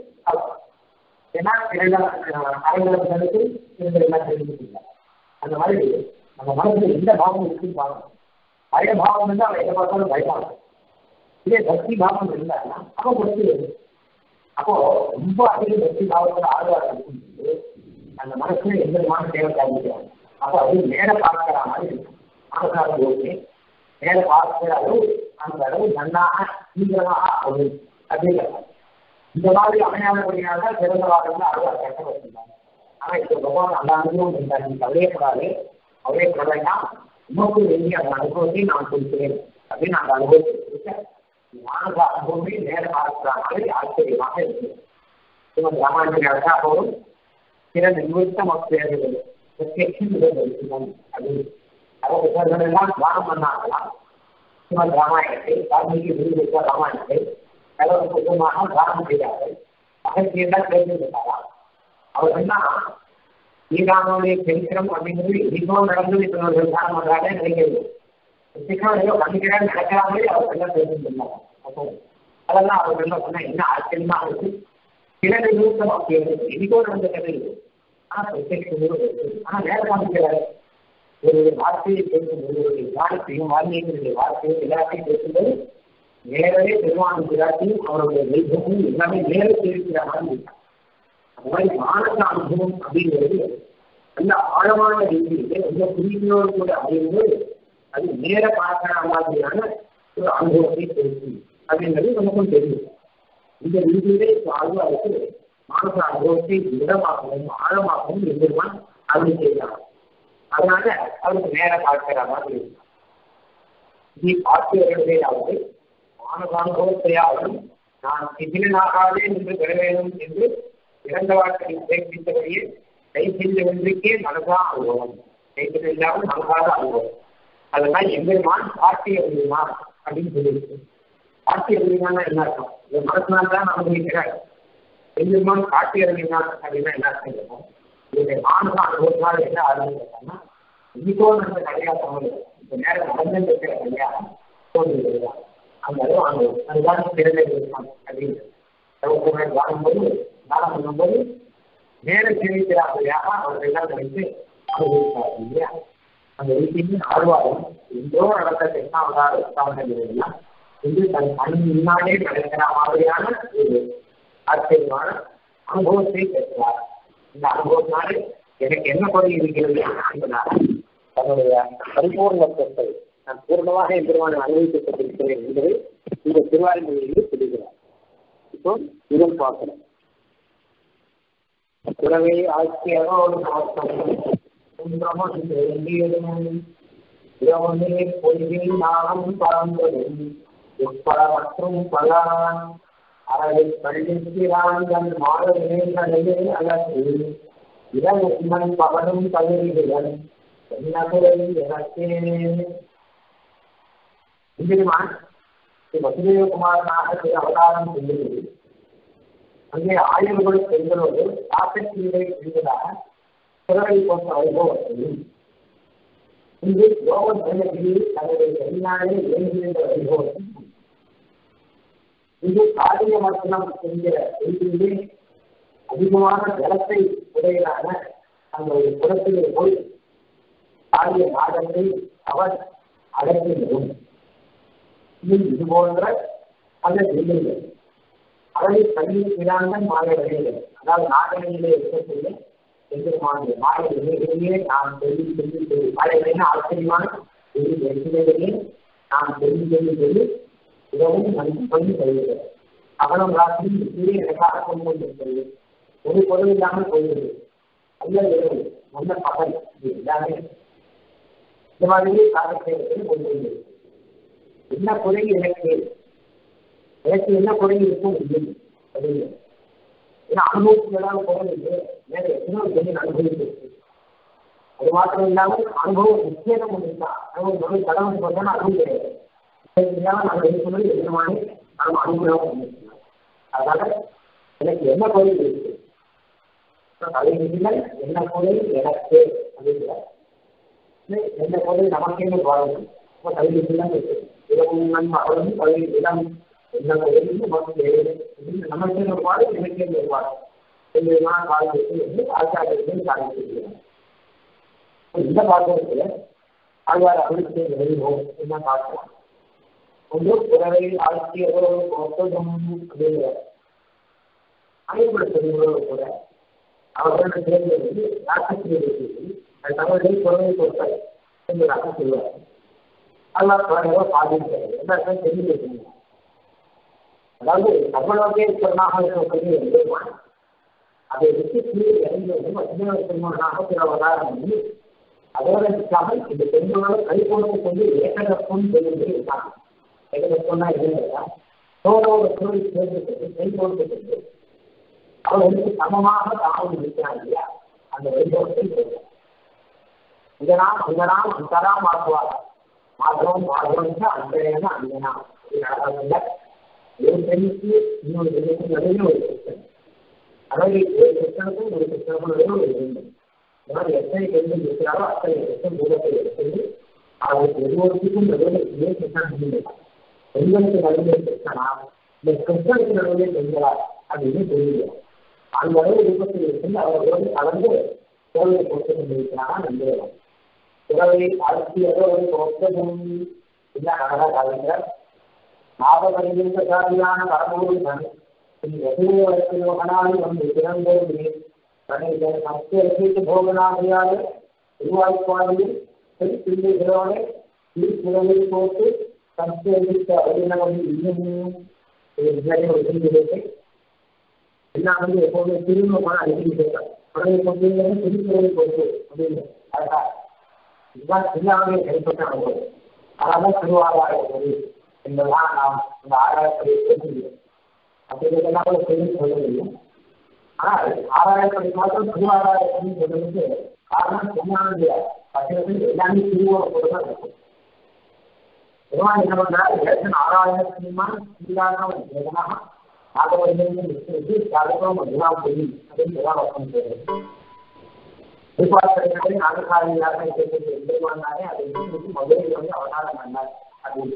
ஏன்னா இரண்டாம் அரைங்கலம் கருத்து இரண்டு எல்லாம் தெரிஞ்சுக்கல அந்த மாதிரி நம்ம மனசுல எந்த பாவம் இருக்குன்னு பார்க்கணும் பய பாவம் வந்து அவன் எதை பார்த்தாலும் பயப்பாங்க இதே பக்தி பாவம் இருந்தாருன்னா அவன் பக்தி வரும் அப்போ ரொம்ப அதிக பக்தி பாவத்தோட ஆழ்வார் இருக்கும்போது அந்த மனசுல எந்த விதமான தேவை காமிக்கிறாங்க அப்போ அது நேர பார்க்கிற மாதிரி இருக்கும் மனசார போது நேர பார்க்கிற அளவு அந்த அளவு நன்னாக தீவிரமாக ஆகும் அப்படிங்கிறாங்க இந்த மாதிரி அமையாதபடியாக சிறந்த வாரங்கள் அறுபது கஷ்டப்பட்டிருந்தாங்க ஆனா இப்ப பகவான் அந்த அனுபவம் இருந்தார் நீ கவலையப்படாது கவலையப்பட வேண்டாம் உமக்கு வேண்டிய அந்த அனுபவத்தை நான் கொடுக்கிறேன் அப்படின்னு அந்த அனுபவத்தை கொடுத்த மானச அனுபவமே நேர பார்க்கிற மாதிரி ஆச்சரியமாக இருக்கு ஸ்ரீமத் ராமாயணத்தின் அழகாகவும் சில நிமித்த மக்கள் பிரத்யட்சம் தரிசனம் அப்படின்னு அவங்க எல்லாம் தியானம் பண்ணாங்களாம் ஸ்ரீமத் ராமாயணத்தை வால்மீகி விருது ராமாயணத்தை கலவு சுத்தமாக தானம் செய்தார்கள் அகத்தியெல்லாம் தேர்ந்தெடுத்தாராம் அவர் என்ன ஸ்ரீராமனுடைய சரித்திரம் அப்படிங்கிறது இன்னும் நடந்தது இப்போ ஒரு தானம் பண்றாங்க நினைக்கிறது சீக்கிரம் ஏதோ பண்ணிக்கிறாங்க நடக்கிறாங்களே அவர் எல்லாம் தேர்ந்தெடுத்தாங்க அப்போ அதெல்லாம் அவர் என்ன சொன்னா என்ன ஆச்சரியமா இருக்கு சில நிறுத்தம் அப்படிங்கிறது இன்னைக்கோ நடந்த கதை இது ஆனா பிரத்யேக ஆனா நேரம் காமிக்கிறாரு ஒரு வார்த்தையை பேசும்போது ஒரு வார்த்தையும் வால்மீகியுடைய வார்த்தையும் எல்லாத்தையும் பேசும்போது நேரவே பெருமான் பிராட்டியும் அவருடைய வைபவமும் எல்லாமே நேர தெரிவிக்கிற மாதிரி அந்த மாதிரி மானச அனுபவம் அப்படிங்கிறது நல்ல ஆழமான ரீதியிலே ரொம்ப புரிஞ்சோடு கூட அப்படிங்கும்போது அது நேர பார்க்கிற மாதிரியான ஒரு அனுபவத்தை பேசும் அப்படிங்கிறது நமக்கும் தெரியும் இந்த ரீதியிலே ஆழ்வாருக்கு மானச அனுபவத்தை திடமாகவும் ஆழமாகவும் எம்பெருமான் அருள் செய்தார் அதனால அவருக்கு நேர பார்க்கிற மாதிரி இருக்கும் இது ஆட்சியர்களுடையாவது மானசானுபவத்தையாலும் நான் சிதிலனாகாதே என்று பெற வேண்டும் என்று இறந்த வாழ்க்கையை உபயோகித்தபடியே கை செஞ்சவன்றிக்கே மனசா அனுபவம் கைத்தல் இல்லாமல் மனசாத அனுபவம் அதெல்லாம் எம்பெருமான் காட்டிய முடியுமா அப்படின்னு சொல்லியிருக்கு காட்டிய முடியுமான்னா என்ன அர்த்தம் இந்த மனசினால் தான் அனுபவிக்கிறார் எம்பெருமான் காட்டிய முடியுமா அப்படின்னா என்ன அர்த்தம் இருக்கும் இதனுடைய மானச அனுபவத்தினால் என்ன ஆரம்பிச்சாங்கன்னா இன்னைக்கோ நடந்த கல்யாணம் சமயம் இந்த நேரம் நடந்து இருக்கிற கல்யாணம் தோன்றுகிறது அந்த அளவு அனுபவம் அதுதான் சிறந்த அப்படின்னு வாங்கும்போது தானம் பண்ணும்போது நேர சேமிக்கிறார்களாக அவர்கள் எல்லாம் நினைத்து அனுபவித்தார்கள் இல்லையா அந்த வீட்டின் ஆழ்வாரம் எங்கோ நடந்த தென்னாவதார உத்தாவங்கள் எல்லாம் இன்று தன் கண் முன்னாலே நடக்கிற மாதிரியான ஒரு ஆச்சரியமான அனுபவத்தை பெற்றார் இந்த அனுபவத்தினாலே எனக்கு என்ன குறை இருக்கிறது என்பதால் தன்னுடைய பரிபூர்ணத்தை நான் பூர்ணமாக என் பெருமானை அனுபவிக்கப்பட்டிருக்கிறேன் என்பதை இந்த திருவாரூரிலே சொல்லுகிறார் இப்போ முதல் பார்க்கிறோம் குறவை ஆட்சியரோடு இரவனே பொய்யில் நாகம் பறந்ததும் உட்பட மற்றும் பல அறவை கல்விக்கிறான் மாத நிலைகளிலே அகற்றி இரவு பகலும் பகிர்கிறன் என்னகுறை எனக்கே இந்திரமான் வசுதேவகுமாரனாக சில அவதாரம் செய்கிறது அங்கே ஆயுள்கள் பெண்களோடு ஆசக்தியை செய்வதாக குரலை போன்ற வைபவத்தையும் வந்து யோக மேலகிரி தன்னுடைய கையாலே இயங்குகின்ற வைபவம் இது காரிய மர்த்தனம் என்கிற செய்தியிலே அதிகமான ஜலத்தை உடையதான அந்த ஒரு குளத்திலே போய் காரிய நாடத்தை அவர் அடக்கிவிடும் இது இது போன்ற பல நிலைகள் அவரை பள்ளி பிராந்த மாணவர்கள் அதாவது நாடகங்களிலே இருக்கக்கூடிய எதிர்மாநில மாணவர்களிலேயே நாம் சொல்லி சொல்லி சொல்லி மாணவர்களே ஆச்சரியமான சொல்லி வெற்றிலேயே நாம் சொல்லி சொல்லி சொல்லி மிகவும் நன்கு சொல்லி தருகிறது அவனம் ராத்திரி இப்படியே எனக்காக கொண்டு வந்திருக்கிறது ஒரு பொருள் இல்லாமல் போகிறது நல்ல இரவு நல்ல பகல் இது எல்லாமே இந்த மாதிரி காலத்தை கொண்டு வந்திருக்கு என்ன குறை எனக்கு எனக்கு என்ன குறை இருக்கும் இல்லை அப்படின்னு ஏன்னா அனுபவத்துக்கு ஏதாவது குறை இல்லை வேற எத்தனையோ சொல்லி அனுபவிச்சிருக்கு அது மாத்திரம் இல்லாமல் அனுபவம் முக்கியம் ஒன்று தான் அனுபவம் நம்ம கடவுள் பார்த்தா அனுபவம் கிடையாது இல்லாமல் நம்ம இருக்கிறது எதிரமான நம்ம அனுபவம் பண்ணிருக்கோம் அதனால எனக்கு என்ன குறை இருக்கு தலைவிதிகள் என்ன குறை எனக்கு அப்படிங்கிற என்ன குறை நமக்கே வாழணும் இப்போ தலைவிதிகள் இருக்கு இரவும் நன்மை அவளும் பதவி இடம் என்ன குறையும் நமக்கு நமக்கே ஒரு பாடம் எனக்கே ஒரு பாடம் நான் காலத்துக்கு வந்து ஆச்சாரியர்கள் காலத்துக்கு இந்த பாத்திரத்துல ஆழ்வார் அவளுக்கு எழுதுவோம் என்ன பார்க்கலாம் ஒன்று பிறவை ஆட்சியரோ ஒத்ததும் அப்படிங்கிற அறிவுறுத்தவர்களோடு கூட அவர்களுடைய தேர்வு வந்து ராட்சசியர்கள் அது தமிழை குறைவை கொடுத்தார் என்பதாக சொல்லுவார் அதெல்லாம் குறைவோ பாதிக்கிறது எல்லாருக்கும் தெரிஞ்சிருக்கீங்க அதாவது தமிழோகே சொன்னாக இருக்கக்கூடிய எம்பெருமான் அதை விட்டு கீழே இறங்குவதும் அஜ்ஞான பெருமானாக பிற அவதாரம் பண்ணி அதோட நிற்காமல் இந்த பெண்களோட கை கொடுத்து கொண்டு ஏகதப்பம் தெரிந்து இருக்காங்க ஏகதப்பம்னா இல்லையா சோழோட குரல் சேர்ந்து கை கொடுத்து கொண்டு அவர்களுக்கு சமமாக தாமும் இருக்கிறார் இல்லையா அந்த வைபவத்தை சொல்றார் இதனால் அங்கனாம் அந்தராம் ஆக்குவார் மாதவம் மாதவம் அந்தரேன அங்கனா நடக்கவில்லை ஒரு பெண்ணுக்கு இன்னொரு பெண்ணுக்கு நடுவில் ஒரு கிருஷ்ணன் அதாவது ஒரு கிருஷ்ணனுக்கும் ஒரு கிருஷ்ணனுக்கும் நடுவில் ஒரு பெண்ணு இந்த மாதிரி எத்தனை பெண்கள் இருக்கிறாரோ அத்தனை கிருஷ்ணன் பூலத்தை எடுத்து அவருக்கு ஒவ்வொருத்திற்கும் நடுவில் ஏன் கிருஷ்ணன் முடியும் பெண்களுக்கு நடுவில் கிருஷ்ணனா இந்த கிருஷ்ணனுக்கு நடுவில் பெண்களா அப்படின்னு தெரியல அந்த அளவு ரூபத்தில் இருந்து அவர்களோடு கலந்து கோவிலை கொடுத்து கொண்டிருக்கிறாங்க நம்புகிறோம் உறவை அரசியலோ ஒத்ததும் இல்லை அழகா கலைஞர் ஞாபகமிருந்த சாரியான பரமூருடன் எதிர்வரத்திலோகனாய் வந்து பிறந்தோடு தன்னை சமஸ்கிருதிக்கு போகனாகையாக உருவாய்ப்பாடியில் பிள்ளைகளோட திருக்குறளை போட்டு சம்ஸ்கிருதிக்கு அறிஞர்கள் இன்னும் ஒரு செய்திருக்கை எல்லாம் வந்து எப்போதுமே திரும்ப அடிக்கடி கேட்பாங்க பழைய கொண்டு திருக்குறளை போட்டு அப்படின்னு அழகா இதுதான் எல்லாமே கைப்பற்ற அனுபவம் அதான் திருவாராய மொழி என்பதெல்லாம் நாம் இந்த ஆராயப்படி தெரிஞ்சுக்கிறோம் அப்படிங்கிறதெல்லாம் கூட தெரிந்து சொல்ல முடியும் ஆனால் ஆராயப்படி மாத்திரம் திருவாராயப்படி சொல்றதுக்கு காரணம் சொன்னாங்க பத்திரத்தில் எல்லாமே திருவோட கூட தான் இருக்கும் பெருமாள் என்ன பண்றாரு இலக்கண ஆராயணத்தின்மான் சீராக வேதனாக நாகவரிலிருந்து நிற்கிறது தகவலும் எல்லாம் தெரியும் அப்படின்னு எல்லாம் சொல்றது திருப்பாத்திரை நாகசாரியாக எம்பெருமானாரே அதை வந்து மதுரையில் வந்து அவதாரம் பண்ணார் அப்படின்னு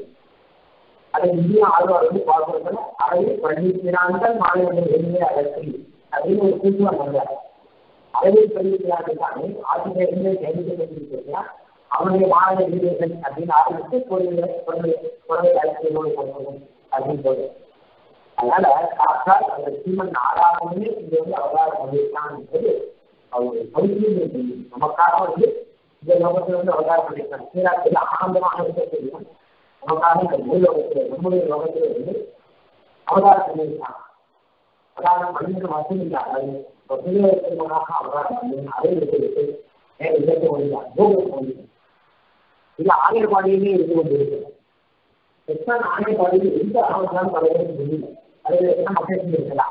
அதை இந்திய ஆழ்வார் வந்து பார்க்கறதுல அதையே பள்ளிக்கிறார்கள் மாணவர்கள் வெளியே அகற்றி அப்படின்னு ஒரு கூட்டுவம் வந்தார் அதையே பள்ளிக்கிறார்கள் தானே ஆசிரியர்களே கைது பண்ணிருக்கிறார் அவனுடைய மாணவ இளைஞர்கள் அப்படின்னு ஆரம்பித்து பொருளை பொருளை பொருளை அழைச்சியோடு போகணும் அப்படின்னு சொல்லுது அதனால சாட்சாத் அந்த சீமன் ஆறாவது இங்க வந்து அவதாரம் பண்ணியிருக்கான் என்பது அவருடைய பரிசீலனை செய்யும் நமக்காக வந்து இந்த லோகத்தில் வந்து அவதாரம் பண்ணியிருக்காங்க சீராத்தில் ஆனந்தமாக இருக்க தெரியும் நமக்காக இந்த பூலோகத்தில் நம்முடைய லோகத்தில் வந்து அவதாரம் பண்ணியிருக்காங்க அவதாரம் பண்ணிட்டு மட்டும் இல்லாமல் பெருமானாக அவதாரம் பண்ணி அதை விட்டு வேற இதற்கு முடியாது பூகம் முடியும் இது ஆயர்பாடியிலே இருந்து கொண்டிருக்கிறது எத்தனை ஆயர்பாடியில் எந்த அவதாரம் தலைவர் முடியல அதில் என்ன மக்கள் இருக்கலாம்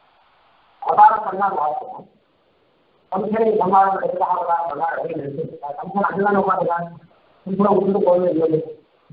அவதாரம் பண்ணால் வாசம் ஃபங்க்ஷனை சம்பாதம் எடுத்து அவதாரம் பண்ணார் அப்படின்னு நினைச்சிருக்காங்க ஃபங்க்ஷன் அதுதான் உட்காந்துருக்காங்க சிம்பிளாக விட்டுட்டு போகவே இல்லை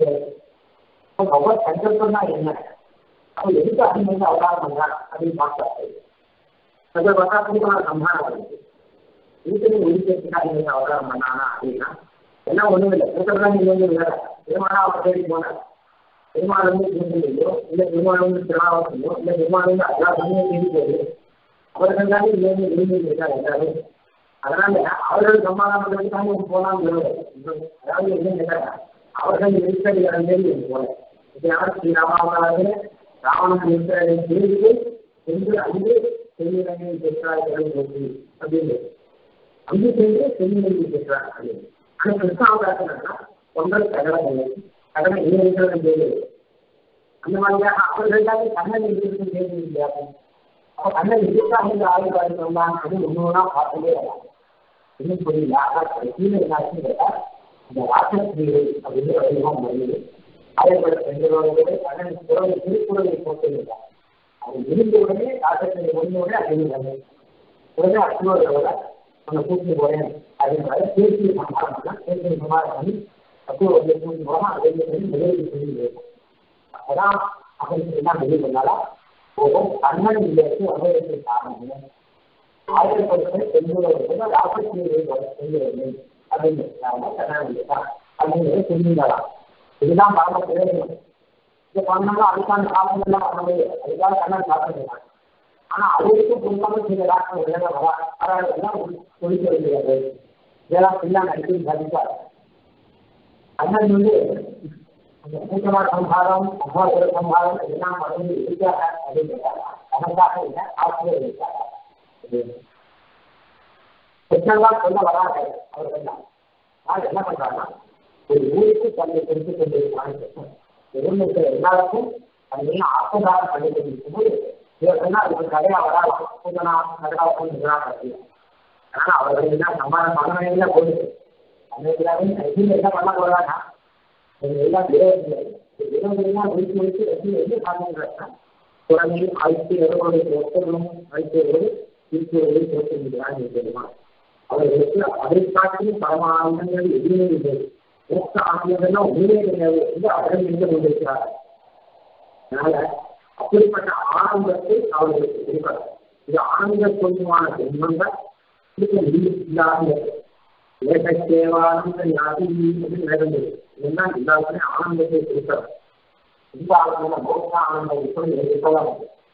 ஒவ்வொரு சங்கல்பம் தான் என்ன அப்போ எதுக்கு அதிகம் வந்து அவதாரம் பண்ணார் அப்படின்னு பார்த்தாரு அதை பார்த்தா புதுமான சம்ஹாரம் வருது இதுக்கு ஒழிக்கிறதுக்காக நீங்க அவதாரம் பண்ணானா அப்படின்னா எல்லாம் ஒண்ணும் இல்லை இருக்கிறதா நீங்க வந்து வேற பெருமானா அவர் தேடி போனார் பெருமாள் வந்து திருமலையோ இல்ல பெருமாள் வந்து திருநாவத்தையோ இல்ல பெருமாள் வந்து எல்லா சமயம் தேடி போகுது அவர்கள் தானே இருந்து விரும்பி இருக்காரு எல்லாரும் அதனால அவர்கள் சமாதானம் தானே போலாம் அதாவது என்ன அவர்கள் இருக்கிற இடம் தேடி போல இதனால ஸ்ரீராமாவதாக ராவணன் இருக்கிற தேடிட்டு சென்று அங்கு செல்லிடங்களை பெற்றார்கள் போட்டு அப்படின்னு அங்கு சென்று செல்லிடங்களை பெற்றார் அப்படின்னு ஆனா கிருஷ்ணாவதாரம்னா பொங்கல் கடலை கடனை எங்க இருக்கிறது தேவை அந்த மாதிரியாக அவர்கள் தான் கண்ணன் இருக்கிறது தேவை இல்லையா அப்ப கண்ணன் எதிர்க்காக இந்த ஆயுள் சொன்னாங்க அது ஒண்ணுனா பார்த்ததே வரலாம் இன்னும் புரியல ஆனா கடைசியில் என்ன ஆச்சுன்னு கேட்டா இந்த ராசஸ்ரீகள் அப்படின்னு வடிவம் வருது அதேபோல பெண்களோடு கண்ணன் குரலை திருக்குறளை போட்டிருந்தார் அது இருந்த உடனே ராசஸ்ரீ ஒன்னோட அறிவுறாங்க உடனே அசுவரோட உன்னை கூட்டிட்டு போறேன் அப்படின்றாரு பேசி சமாதானம் பேசி சமாதானம் பண்ணி அசுவ கூட்டி போனா அதே மாதிரி முதலுக்கு சொல்லி அப்பதான் அவருக்கு என்ன வெளியே பண்ணாலா போகும் கண்ணன் இல்லைக்கு அவருக்கு காரணம் ஆயிரம் பர்சன்ட் பெண்களோட ராசஸ்ரீயை சொல்லுவது அப்படின்னு கண்ணன் இல்லையா அப்படிங்கிறத சொல்லியிருந்தாராம் இதுதான் பரம பிரயோஜனம் இது பண்ணாலும் அதுக்கான காலங்கள்லாம் பண்ண முடியாது அதுக்காக கண்ணன் காரணம் ஆனா அவருக்கு புரியாம சில டாக்டர் விலக வரா அதெல்லாம் ஒழிக்க வேண்டியது இதெல்லாம் பிள்ளை நடித்து சாதிப்பார் அண்ணன் வந்து அந்த கூட்டமா சம்ஹாரம் அம்மாவோட சம்ஹாரம் எல்லாம் மறந்து இருக்காங்க அப்படின்னு கேட்டாங்க அதற்காக இல்லை ஆசிரியர் இருக்காங்க பிரச்சனைலாம் சொல்ல வராங்க அவர்கள் நான் என்ன பண்றாங்கன்னா ஒரு ஊருக்கு தன்னை குறித்து கொண்டிருக்கிறாங்க ஊரில் இருக்கிற எல்லாருக்கும் தன்னை ஆசதாரம் பண்ணி கொண்டிருக்கும்போது இவர் சொன்னா அதுக்கு கடையா வரலாம் பூஜனா கடா அப்படின்னு ஆனா அவர்கள் என்ன சம்மானம் பண்ண வேண்டிய போகுது அந்த எல்லாரும் ரசிகர் என்ன பண்ண போறாங்க எல்லாம் விரோதிகள் விரோதிகள்லாம் முடிச்சு முடிச்சு ரசிகர் வந்து காரணங்கிறாங்க குழந்தையும் அழைத்து எவர்களுடைய ஒத்தர்களும் அழைத்தவர்கள் திருப்பூர்களை தோற்றுகிறாங்க தெரியுமா அவர்களுக்கு அதை காட்டிலும் பரமானந்தங்கள் எதுவுமே இல்லை மோச ஆனந்தம்லாம் உண்மையே கிடையாது என்று அவர்கள் இருந்து கொண்டிருக்கிறார்கள் அதனால அப்படிப்பட்ட ஆனந்தத்தை அவர்களுக்கு கொடுக்கிறார் இது ஆனந்த சொந்தமான ஜென்மங்கள் இல்லாத ஏகத்தேவானந்த யாதி என்று நடந்தது இதெல்லாம் எல்லாருக்குமே ஆனந்தத்தை கொடுக்கிறார் இந்த ஆனந்தம் மோச ஆனந்தம் எப்படி இருக்கலாம்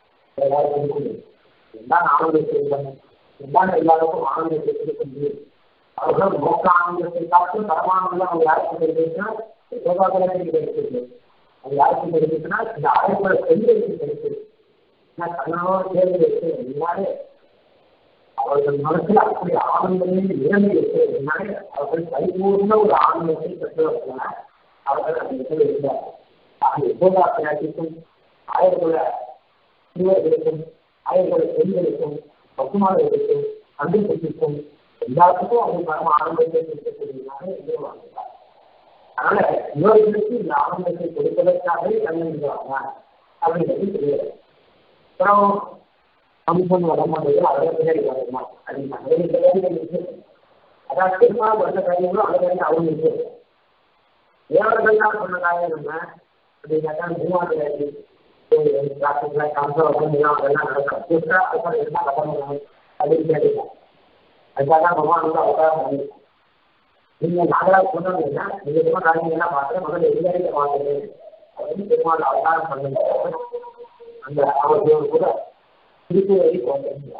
எல்லாம் ஆனந்தத்தை எல்லாம் எல்லாருக்கும் ஆனந்தத்தை கொடுக்க முடியும் அவர்கள் மோச ஆனந்தத்தை காட்டும் பரமானந்தம் அவங்க யாருக்கு கிடைக்குன்னா யோகாகரனுக்கு கிடைக்கிறது அது யாருக்கு கிடைக்குதுன்னா இந்த ஆய்வுகளை பெண்களுக்கு கிடைக்குது ஏன்னா கண்ணனோட தேர்வு இருக்கு எல்லாரே அவர்கள் மனசில் அப்படி ஆனந்தமே நிலைமை இருக்கிறதுனால அவர்கள் பரிபூர்ண ஒரு ஆனந்தத்தை பெற்றவர்களால் அவர்கள் அந்த இடத்துல இருந்தார் ஆக யோகாசியாட்டிக்கும் ஆயர்குல சிறுவர்களுக்கும் ஆயர்குல பெண்களுக்கும் பசுமார்களுக்கும் கண்டுபிடிக்கும் எல்லாத்துக்கும் அவங்க பரம ஆனந்தத்தை கொடுக்கக்கூடியதாக இங்கே வாழ்ந்தார் அதனால இவர்களுக்கு இந்த ஆனந்தத்தை கொடுப்பதற்காகவே கண்ணன் அப்படிங்கிறது தெரியாது அப்புறம் கம்பன் வரமாட்டது அதில் பின்னாடி வரமா அப்படின்னா இருக்கு அதான் திரும்ப வந்த காரியங்களும் அந்த காரியம் அவங்க இருக்கு தேவர்கள்லாம் சொன்ன காரியம் என்ன அப்படின்னாக்கா மூவாதிரி கம்சவசம் அதெல்லாம் நடக்கும் புதுசா அப்புறம் என்ன வரணும் அப்படின்னு கேட்டுக்கலாம் அதுக்காக பகவான் வந்து அவதாரம் பண்ணிருக்கோம் நீங்க நாகராஜ் சொன்னீங்கன்னா நீங்க என்ன காரியங்கள்லாம் பார்த்து முதல்ல எதிராக பார்த்துட்டு அப்படின்னு பெருமாள் அவதாரம் பண்ணுங்க அந்த அவர்களோடு கூட திருப்பூரை போகிறாங்க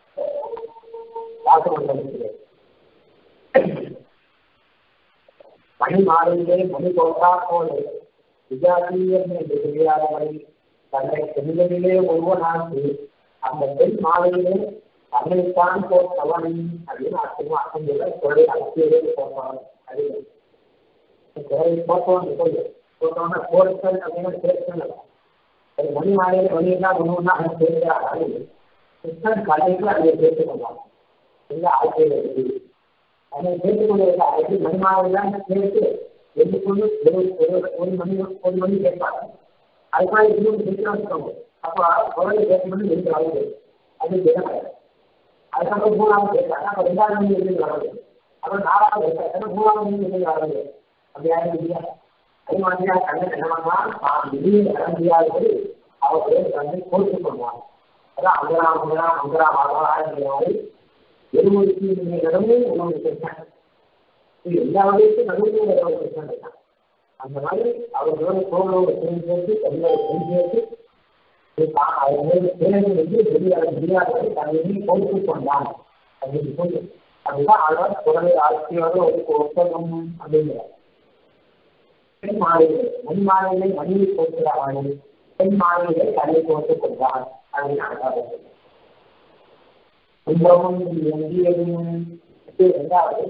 மணி மாறிலே மணி போட்டா போல விஜாதீயம் என்று தெரியாதவரை தன்னை பெண்களிலே ஒருவனாக்கி அந்த பெண் மாலையிலே தன்னைத்தான் போட்டவனை அப்படின்னு அர்த்தமா அர்த்தம் சொல்ல குறை அரசியலே போட்டவன் அப்படின்னு குறை போட்டவன் சொல்லு போட்டவன போர்த்தல் அப்படின்னு சேர்த்தல் அது மணி மாலையில மணியெல்லாம் ஒண்ணுன்னா அவன் சேர்க்கிறாங்க கிருஷ்ணன் கலைக்கு அதை சேர்த்துக் கொண்டான் இல்லை ஆட்சியில் இருக்குது அதை சேர்த்துக் கொண்டிருக்க அது மணி மாலையெல்லாம் சேர்த்து எதுக்குள்ள ஒரு ஒரு ஒரு மணி ஒரு மணி கேட்பாங்க அதுக்காக இன்னொரு சேர்க்கலாம் வச்சுக்கோங்க அப்போ குழந்தை கேட்கணும்னு எதுக்கு ஆகுது அது தினமலை அதுக்கப்புறம் மூணாவது கேட்காங்க அப்போ ரெண்டாவது மணி எதுக்கு வராது அப்புறம் நாலாவது கேட்காங்க மூணாவது மணி எதுக்கு வராது அப்படி யாரும் இல்லையா அது மாதிரியா கண்ணன் என்ன பண்ணுவான் தான் வெளியே வர முடியாதபடி அவர்களே தன்னை கொடுத்து கொள்வான் அதான் அங்கரா அங்கரா அங்கரா ஆகலாம் ஆயிரம் எருமைக்கு நீங்கள் உணவு கேட்டாங்க இது எல்லா வகைக்கும் நடுவில் வேற ஒரு கிருஷ்ணன் இருக்கான் அந்த மாதிரி அவர்களோட தோளோட துணி சேர்த்து கையோட துணி சேர்த்து அவர்களோட தேவை வந்து வெளியாக முடியாதவரை தன்னை கொடுத்து கொண்டான் அப்படின்னு சொல்லி அதுதான் ஆழ்வார் குரலை ஆட்சியோட ஒரு ஒப்பந்தம் அப்படிங்கிறார் பெண் மாலையிலே மண் மாலையிலே மணியை போட்டுறான் பெண் மாலையிலே தலை போட்டுக் கொண்டான் அப்படின்னு அழகாக கும்பமும் எங்கியதும் ரெண்டாவது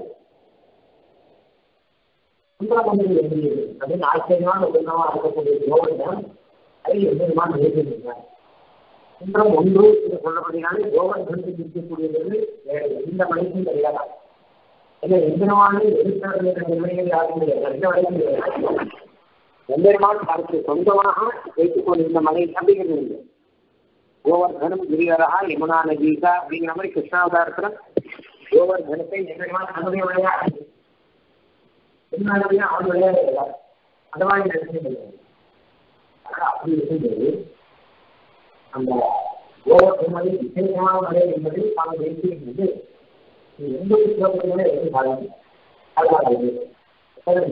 கும்பம் எங்கியது அப்படின்னு ஆச்சரியமான குணமா இருக்கக்கூடிய யோகன் அதை எந்திரமா நினைக்கிறார் குன்றம் ஒன்று என்று சொல்லப்படுகிறாலே யோகன் கண்டு நிற்கக்கூடியது வேற எந்த மனிதனும் கிடையாது ஏன்னா எந்திரமான எழுத்தாளர் நிலையில் யாரும் கிடையாது எந்த வரைக்கும் கிடையாது எம்பெருமான் தனக்கு சொந்தமாக வைத்துக் கொண்டிருந்த மலை அப்படிங்கிறது இல்லை கோவர்தனம் கிரிவரகா யமுனா நதீகா அப்படிங்கிற மாதிரி கிருஷ்ணாவதாரத்துல கோவர்தனத்தை எம்பெருமான் தன்னுடைய விளையாடு பின்னாடியே அவன் விளையாடு அந்த மாதிரி நினைச்சு அப்படி இருக்கும்போது அந்த கோவர்தனை விசேஷமான மலை என்பது தாங்கள் வைத்திருந்தது எந்த விஷயத்திலுமே எடுத்து பாருங்க அதுதான்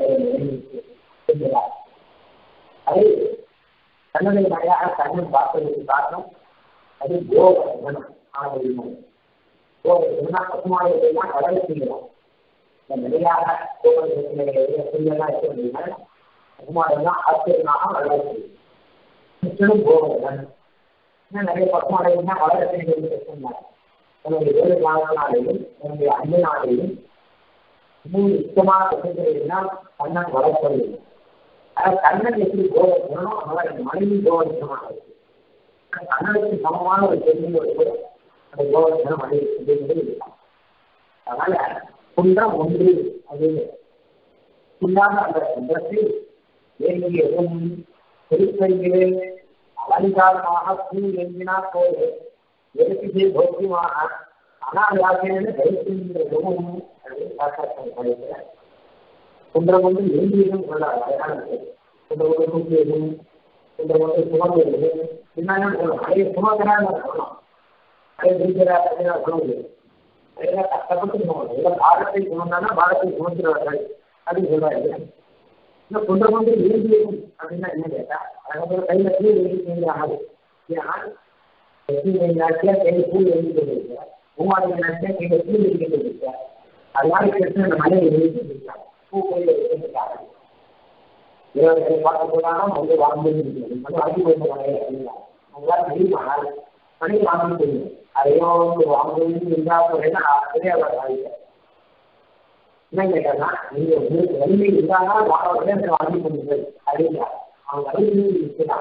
விசேஷத்தை அது கண்ணனை மழையாக கண்ணன் பார்ப்பதற்கு காரணம் அது கோவர்தனம் ஆனது கோவர்தனா பசுமாயத்தைலாம் கடலை செய்யலாம் இந்த நிலையாக கோவர்தனெல்லாம் இருக்கிறதுனா பசுமாயெல்லாம் ஆச்சரியமாக வளர செய்யும் கிருஷ்ணனும் கோவர்தன் இன்னும் நிறைய பசுமாயம்னா வளர செய்ய சொன்னார் என்னுடைய வேறு காலனாலையும் என்னுடைய அண்ணனாலையும் இன்னும் இஷ்டமான பிரச்சனைகள்லாம் கண்ணன் வளர்ப்பதில்லை அதாவது கண்ணன் எப்படி கோவர்த்தனோ அவர் மனைவி கோவர்த்தனமாக இருக்கு கண்ணனுக்கு சமமான ஒரு பெண்மையோடு கூட அந்த கோவர்த்தனம் மனைவி அப்படிங்கிறது இருக்கலாம் அதனால குன்றம் ஒன்று அப்படின்னு இல்லாத அந்த குன்றத்தில் வேண்டியதும் திருப்பதிகளே அலங்காரமாக பூ எங்கினா போது எதுக்கு போக்கியமாக அனாயாசேன தரிசின்றதும் அப்படின்னு சாஸ்திரம் படிக்கிறார் குன்றம் வந்து எங்கியும் சொல்லாது அழகானது குன்றம் வந்து தூக்கியதும் குன்றம் வந்து சுமந்தது பின்னாடி சொல்லலாம் அதை சுமக்கிறான்னு சொல்லலாம் அதை இருக்கிறா அப்படின்னு சொல்ல முடியாது அதெல்லாம் கஷ்டப்பட்டு சுமக்கணும் இல்லை பாரத்தை சுமந்தானா பாரத்தை சுமக்கிறார்கள் அப்படின்னு சொல்றாரு இந்த குன்றம் வந்து எழுதியதும் அப்படின்னா என்ன கேட்டா அழகாக கையில பூ எழுதி ஆகுது ஏன்னா நாட்டியா கையில பூ எழுதி கொண்டிருக்கிறார் மூவாயிரம் நாட்டியா கையில பூ எழுதி கொண்டிருக்கிறார் அதனால கிருஷ்ணன் மலையை எழுதி கொண்டிருக்கிறார் பூ கையில எழுதிட்டாங்க இருபது பார்க்க போனாலும் வந்து வாங்கி வந்து வாங்கி கொண்டு வாங்க அப்படின்னா அவங்களால முடியுமானால் மணி வாங்கி தெரியும் அதையோ வந்து வாங்கணும் இருந்தால் ஆசிரியர் அவர் வாங்கிட்டார் என்ன கேட்டா நீங்க உங்களுக்கு வலிமை இருந்தாலும் வாங்க வாங்கி கொண்டு அப்படின்னா அவங்க வலிமை இருக்கிறான்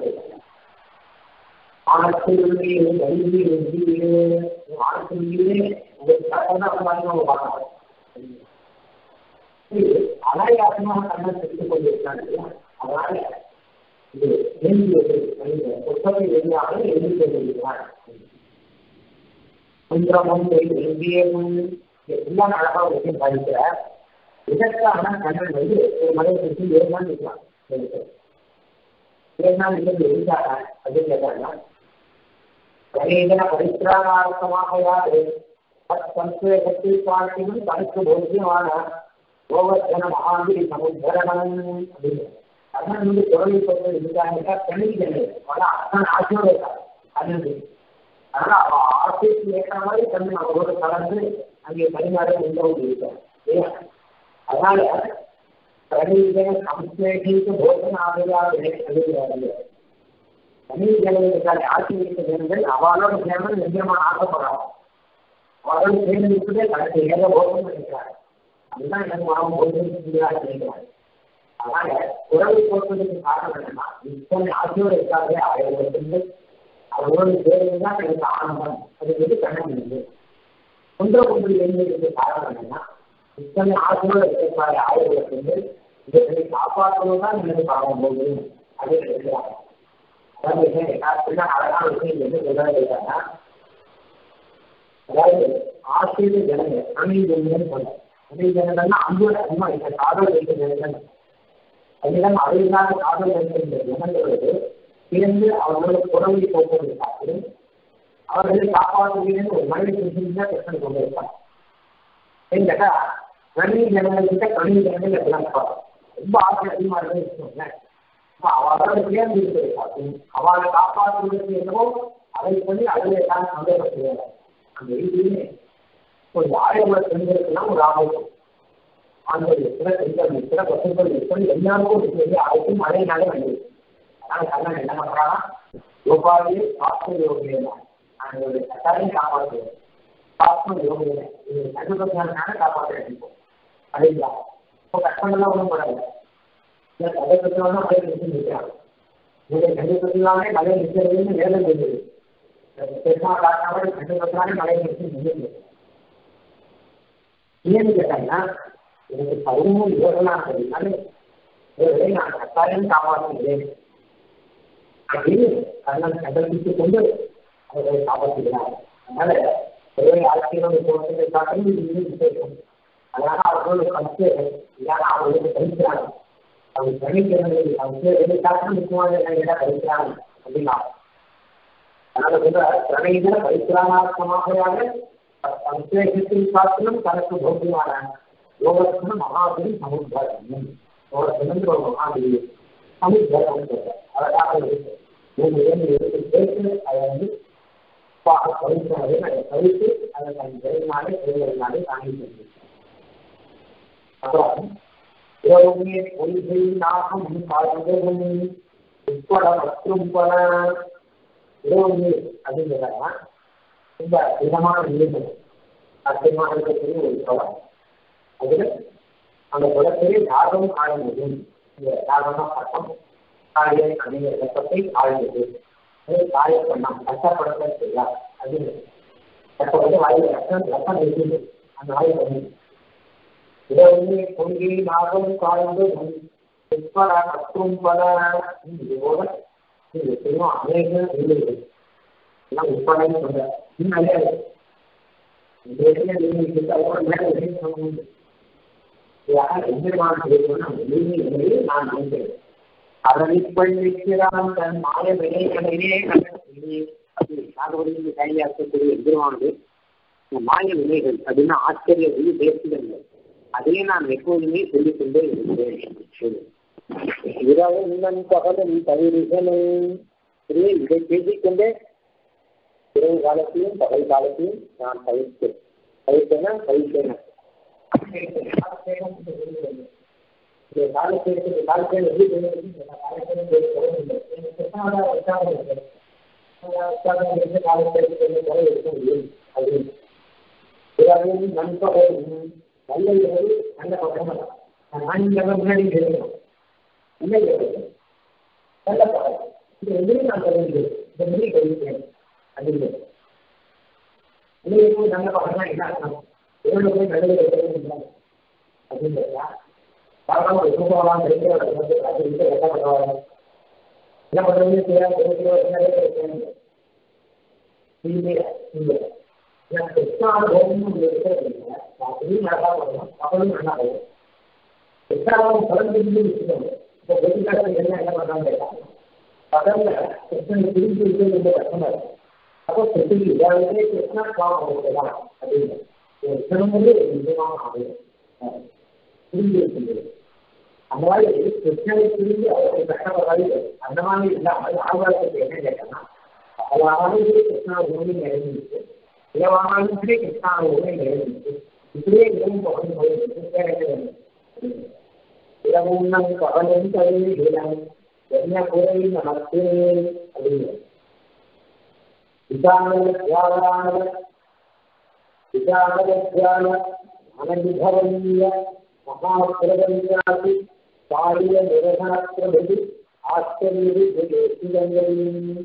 ஆனத்திலே வலிமை வந்து ஆனத்திலே உங்களுக்கு வாங்கி அவங்க பார்க்கலாம் அனாயாசமாக கண்ணன் தெரிந்து கொண்டிருக்காங்க அதனால இது எழுதியது புத்தகை எழுதியாக எழுதி கொண்டிருக்கிறார் குன்றமும் எழுதியவும் எல்லாம் அழகா விஷயம் படிக்கிற இதற்கான கண்ணன் வந்து ஒரு மலை குறித்து ஏழு நாள் இருக்கலாம் ஏழு நாள் இருந்து எழுதாங்க அப்படின்னு கேட்டாங்க பரிதன பரித்திராகார்த்தமாக யாரு சம்ஸ்கிருதத்தை பார்க்கணும் தனக்கு போக்கியமான கோவர்தன மகாவீர் சமுத்தரணம் அப்படின்னு கண்ணன் வந்து குரலை போட்டு இருக்காங்க தெளிவில்லை ஆனால் அத்தனை ஆசையோடு இருக்காங்க கண்ணன் அதனால அவ ஆசைக்கு ஏற்ற மாதிரி கண்ணன் அவரோடு கலந்து அங்கே பரிமாற உண்டோடு இருக்கார் அதனால பிரணிஜன சம்ஸ்லேஷிக்கு போதன ஆகையாக எழுதுகிறார்கள் தனிஜனங்களுக்கான ஆட்சி வைத்த ஜனங்கள் அவளோட சேர்ந்து நிச்சயமாக ஆசைப்படுறாங்க அவரோடு சேர்ந்து இருப்பதே தனக்கு ஏக போதம் நினைக்கிறாங்க அதுதான் எனக்கு அவன் போதனை செய்கிறார் நினைக்கிறாங்க அதனால குரலை போக்குவதற்கு காரணம் என்னன்னா இத்தனை ஆசையோடு இருக்காங்க அவர்களுக்கு அவரோடு சேர்ந்துதான் எனக்கு ஆனந்தம் அது வந்து கண்ணன் இருக்கு குன்ற குன்றில் இருந்ததுக்கு காரணம் என்னன்னா இத்தனை ஆசையோடு இருக்கிறாரு ஆய்வுகளுக்கு வந்து இவர்களை காப்பாற்றுவது தான் எனக்கு பாவம் போகுது அப்படின்னு நினைக்கிறாங்க அதாவது அழகான விஷயம் என்ன சொல்றாங்க அதாவது ஆசிரியர் ஜனங்கள் அணிஜனங்கள் சொல்ல அணிஜனங்கள்னா அன்போட அம்மா இந்த காதல் வைத்த ஜனங்கள் அதிலும் அறிவில்லாத காதல் வைக்கின்ற ஜனங்களோடு சேர்ந்து அவர்களோட குரலை போக்குவதை பார்த்து அவர்களை காப்பாற்றுகிறேன் ஒரு மனித சிந்தனை பிரச்சனை கொண்டிருப்பார் கேட்டா கணினி ஜனங்கள்கிட்ட கணினி ஜனங்கள் எல்லாம் ரொம்ப ஆசை அதிகமா இருக்குன்னு வச்சுக்கோங்களேன் அவளோட சேர்ந்து இருக்கிறது அவளை காப்பாற்றுவதற்கு என்னவோ அதை பண்ணி அதில் எல்லாம் சந்தேகப்படுவாங்க அந்த ரீதியிலே ஒரு ஆயிரம் பெண்களுக்கெல்லாம் ஒரு ஆபத்து ஆண்கள் எத்தனை பெண்கள் எத்தனை பசங்கள் எத்தனை எல்லாருக்கும் இருக்கிறது அதுக்கும் மழையினாலே வந்தது அதனால கண்ணன் என்ன பண்றாங்கன்னா யோகாவே சாஸ்திர யோகியம் அவங்களுடைய கட்டாயம் காப்பாற்றுவோம் சாஸ்திர யோகியம் இது கண்டுபிடிச்சாங்க காப்பாற்ற அப்படிங்களா இப்போ கஷ்டங்கள்லாம் ஒன்றும் படாது இல்லை கதை பற்றினாலும் மழை நிறுத்தி நிற்கிறாங்க உங்களுடைய கதை பற்றினாலே மழை நிற்கிறதுன்னு வேலை இருந்தது பெருமா காட்டாமல் கண்டு பற்றினாலே மழை நிறுத்தி நின்று ஏன்னு கேட்டாங்கன்னா எனக்கு பருவமும் இவர்களாக இருந்தாலும் இவர்களை நான் கட்டாயம் காப்பாற்றுகிறேன் அப்படின்னு கண்ணன் கண்டுபிடித்துக் கொண்டு அவர்களை காப்பாற்றுகிறார் அதனால ஒரே ஆட்சியோட தோற்றத்தை காட்டும் இன்னும் விசேஷம் அதனால அவர்களோட பத்து இல்லைன்னா அவர்களுக்கு படிக்கிறாங்க அவங்க படிக்கிறது அவங்க எதை காட்டும் முக்கியமான என்ன படிக்கிறாங்க அப்படின்னா அதனால சொல்ற பிரணயித பரிசுராமாத்மமாக சந்தேகத்தில் காட்டிலும் தனக்கு போக்கியமான யோகத்தின மகாபலி சமுத்திரம் யோகத்திலிருந்து ஒரு மகாபலி சமுத்திரம் அதற்காக மூணு ஏழு எழுத்து பேசு அதை வந்து பரிசுறதை அதை பறித்து அதை தன் விரைவினாலே செயல்களினாலே தாங்கி சென்றிருக்கிறார் அப்புறம் யோகமே பொய்கை நாகம் பாதகம் உட்பட மற்றும் பல யோகமே அப்படிங்கிறதா ரொம்ப விதமான நிலைகள் அச்சயமாக இருக்கக்கூடிய ஒரு குளம் அதுல அந்த குளத்திலே யாகம் ஆழ்ந்தது இந்த யாகமா பட்டம் காய அணிய வெப்பத்தை ஆழ்ந்தது அது காய பண்ணம் கஷ்டப்படத்தை செய்யலாம் அது கஷ்டப்பட்டு வாயில் ரத்தம் ரத்தம் இருக்குது அந்த வாயை பண்ணி இடமே பொங்கி நாகம் காய்ந்து உட்பட மற்றும் பல இதோட இது தெரியும் அநேக நிலைகள் எல்லாம் உட்படன்னு சொல்ற இன்னும் நிறைய நான் நம்புகிறேன் அரணிப்பள் வைக்கிறான் தன் மாய வினைகளிலே நாகவதியின் கையாக இருக்கக்கூடிய எதிர்வானது இந்த மாய வினைகள் அப்படின்னா ஆச்சரிய ஒளி பேசுதல் அதையே நான் எப்போதுமே சொல்லிக் கொண்டே இருக்கிறேன் இரவும் பகலும் தவிர்களும் இதை பேசிக்கொண்டே இரவு காலத்திலும் பகல் காலத்திலும் நான் பயிர்த்தேன் பயிர்த்தேனா பயிர்த்தேன் நல்ல இரவு நல்ல பக்கம் நான் முன்னாடி இருக்கணும் நல்ல இரவு நல்ல பக்கம் இது எதிரும் நான் கருதுகிறேன் இந்த மொழி கருதுகிறேன் அப்படின்னு உங்களுக்கு நல்ல பகம்னா என்ன அர்த்தம் இரண்டு போய் நல்லது வைக்கிறது அப்படின்றதா பகவான் ஒரு சூப்பரமான கிடைக்கிறது அது வந்து என்ன பண்ணுவாங்க என்ன பண்ணுறது தெரியாது கிருஷ்ணானுபவம் இருக்கிறது இல்லை நல்லா பண்ணணும் அவளும் நல்லா வரும் கிருஷ்ணாவும் பலன் தெரிஞ்சு வச்சுக்கோங்க இப்போ வெற்றிக்காரர்கள் என்ன என்ன பண்ணுறாங்க பகல்ல கிருஷ்ணன் பிரிஞ்சு இருக்கிறது ரொம்ப கஷ்டமா இருக்கும் அப்போ கிருஷ்ணன் இதாகவே கிருஷ்ணா காலம் கொடுக்கலாம் அப்படின்னு கிருஷ்ணன் வந்து நிஜமாக ஆகும் புரிஞ்சு இருக்கிறது அந்த மாதிரி கிருஷ்ணனை புரிந்து அவரை கஷ்டப்படுறாரு அந்த மாதிரி இல்லாமல் ஆழ்வாரத்துக்கு என்ன கேட்டோம்னா பகலாவது கிருஷ்ணா உண்மை நிறைஞ்சிருக்கு இரவானாலும் சரி கிருஷ்ணா உண்மை நிறைஞ்சிருக்கு இப்படியே இரவும் பகலும் போயிருக்கு இரவும் நம் பகலும் தழுவி இடம் என்ன குறை நமக்கு அப்படின்னு விசாரண விசாரண அனதிபவனீய மகாபிரபஞ்சாதி பாரிய நிரகணப்பிரபதி ஆச்சரிய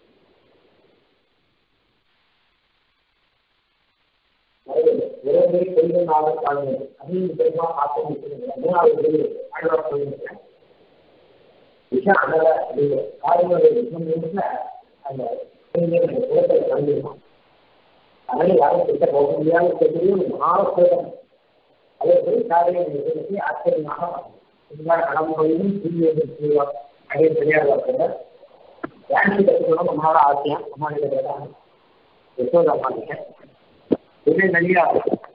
விரைவில் கொள்கை நாவல் காணுங்கள் அப்படின்னு பெருமா ஆக்கிரமிச்சிருங்க மூணாவது விரைவில் ஆழ்வார் சொல்லியிருக்கேன் விஷயம் அந்த அப்படிங்கிற காரியங்களுடைய விஷயம் அந்த குலத்தை கலந்துருக்கான் அதனால யாரும் கிட்ட போக முடியாத பெரிய ஒரு மகாபுரம் அதே போய் காரியம் நிகழ்ச்சி ஆச்சரியமாக இதுதான் கடம்புறையும் புரியும் செய்வார் அதே தெரியாத டான்ஸ் கற்றுக்கணும் நம்மளோட ஆசையம் அம்மா கிட்ட யசோதா அம்மா கிட்ட இதே நிறையா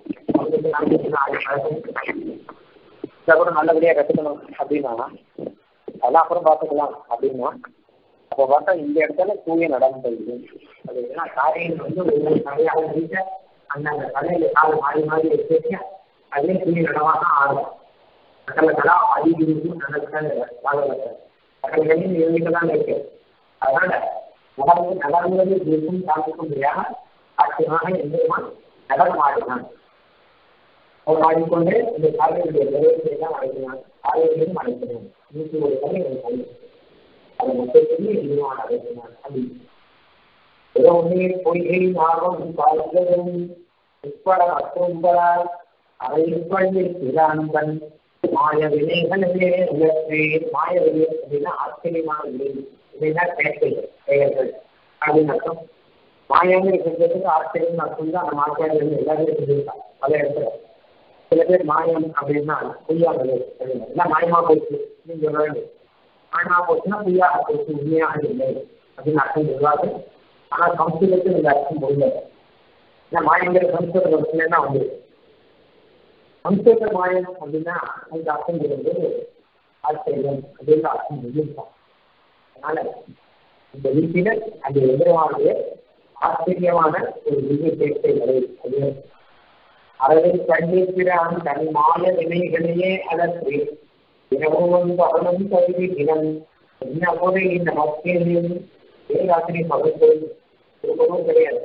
வந்து நாளைக்கு ஆடி பழக்கம் இதை கூட நல்லபடியாக கற்றுக்கணும் அப்படின்னா அதெல்லாம் அப்புறம் பார்த்துக்கலாம் அப்படின்னா அப்போ பார்த்தா இந்த இடத்துல தூய நடந்து அது ஏன்னா காரியங்கள் வந்து ஒவ்வொரு கலையாக இருக்க அந்த அந்த கலையில காலம் மாறி மாறி வச்சிருக்க அதே தூய நடமாக தான் ஆடும் சகல கலா அதிகம் நடக்க பாகவத சகலகளையும் எழுதிக்க தான் இருக்கு அதனால நடந்து நடந்தது இருக்கும் தாழ்க்க முடியாத சாட்சியமாக எந்திரமான் நடனம் ஆடினான் அவர் ஆடிக்கொண்டே இந்த காலையுடைய நிறைவேற்றை தான் அழைக்கிறான் காலையிலையும் அழைக்கிறான் நூற்றி ஒரு கலை எனக்கு அழைக்கிறான் அதை மொத்தத்தையும் எதிர்வான் அழைக்கிறான் அப்படின்னு ஏதோ ஒன்றே பொய்கை ஆர்வம் காலங்களும் உட்பட மற்றொன்பதால் அவையில் பள்ளி பிராந்தன் மாய வினைகளே உலகே மாய வினை அப்படின்னா ஆச்சரியமான வினை வினைனா செயற்கை பெயர்கள் அப்படின்னு அர்த்தம் மாயாங்கிற சொல்றதுக்கு ஆச்சரியம் அர்த்தம் தான் நம்ம ஆச்சாரியர்கள் எல்லாருமே சொல்லியிருக்காங்க பல இடத்துல சில பேர் மாயம் அப்படின்னா பொய்யானது அப்படின்னா எல்லாம் மாயமா போச்சு நீங்க சொல்ல வேண்டும் மாயமா போச்சுன்னா பொய்யாக போச்சு உண்மையாக இல்லை அப்படின்னு அர்த்தம் சொல்லுவாங்க ஆனா சம்ஸ்கிருதத்தில் இந்த அர்த்தம் முடியாது ஏன்னா மாயங்கிற சம்ஸ்கிருத வச்சுன்னா வந்து சம்ஸ்கிருத மாயம் அப்படின்னா அதுக்கு அர்த்தம் சொல்லும்போது ஆச்சரியம் அப்படின்னு அர்த்தம் சொல்லியிருக்கோம் அதனால இந்த வீட்டில அந்த எதிர்வானது ஆச்சரியமான ஒரு திவ்ய சேர்க்கை வரை அது அளவில் கண்டிருக்கிறான் தன் மாய வினைகளையே அலற்றி தினமும் வந்து அவனும் கருதி தினம் என்ன போது இந்த மக்களின் வேதாத்திரி பகுத்து திரும்பவும் கிடையாது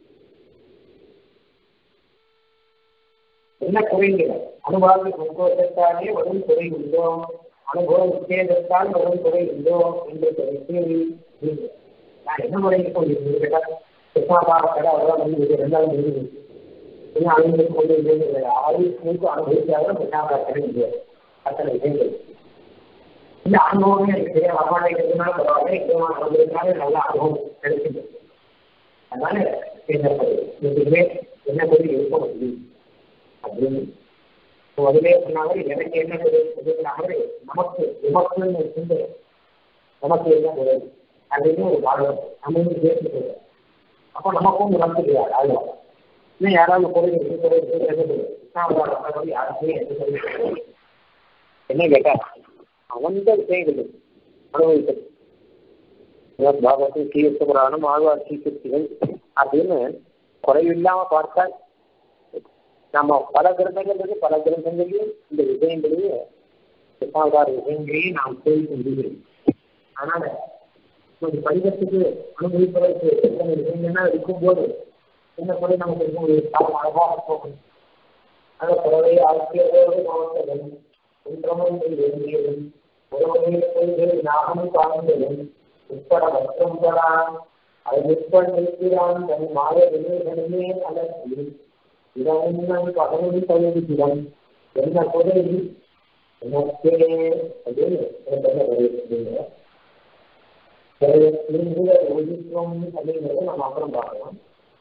என்ன குறைங்கிற அனுபவ சந்தோஷத்தாலே வரும் குறை உண்டோ அனுபவம் உத்தேசத்தால் வரும் குறை உண்டோ என்று கேள்வி நான் என்ன முறைக்கு கொண்டிருக்கிறேன் கிருஷ்ணாபார கடை அவரெல்லாம் வந்து ரெண்டாவது முடிவு இன்னும் அனுபவித்து கொண்டு இருக்கிறது ஆயுஷ்க்கு அனுபவிச்சாலும் கிருஷ்ணாபார கடை முடியாது அத்தனை விஷயங்கள் இந்த அனுபவமே எனக்கு சரியா வரமாட்டேங்கிறதுனால பரவாயில்ல இதுமான வந்ததுனால நல்ல அனுபவம் கிடைக்குது அதனால பேசப்படுது இதுவே என்ன சொல்லி இருக்க முடியும் அப்படின்னு அதுவே சொன்னாங்க எனக்கு என்ன சொன்னாங்க நமக்கு விமக்குன்னு இருந்து நமக்கு என்ன உதவி அப்படின்னு ஒரு பாடல் நம்ம சேர்த்து அப்போ நமக்கும் உணர்ந்து கிடையாது அதுதான் இன்னும் யாராவது குறை இருக்கு குறை இருக்கு யாருக்குமே எந்த சொல்லி என்ன கேட்டா அவந்த விஷயங்கள் அனுபவித்தது பாகவத்தில் சீர்த்த புராணம் ஆழ்வார் சீர்த்திகள் அப்படின்னு குறைவில்லாம பார்த்தால் நம்ம பல கிரந்தங்கள் பல கிரந்தங்களையும் இந்த விஷயங்களையும் சித்தாதார விஷயங்களையும் நாம் தெரிவிக்க முடிகிறோம் அதனால ஒரு படிவத்துக்கு அனுபவிப்பதற்கு எத்தனை விஷயங்கள்னா இருக்கும்போது என்ன குறை நமக்கு இருக்கும் ஒரு காலம் அழகாக போகும் அந்த குறவை ஆசிரியரோடு மாவட்டங்கள் குன்றமும் வேண்டியதும் உறவுகளை கொள்கை நாமும் காண்பதும் உட்பட மற்றும் அதை நிற்பன் தன் மாய வினைகளுமே அலசி இதன் பகவதி பகுதியிடம் என்ன குறை எனக்கே அப்படின்னு ஒழிக்கும் அப்படிங்கிறத நம்ம அப்புறம் பார்க்கலாம்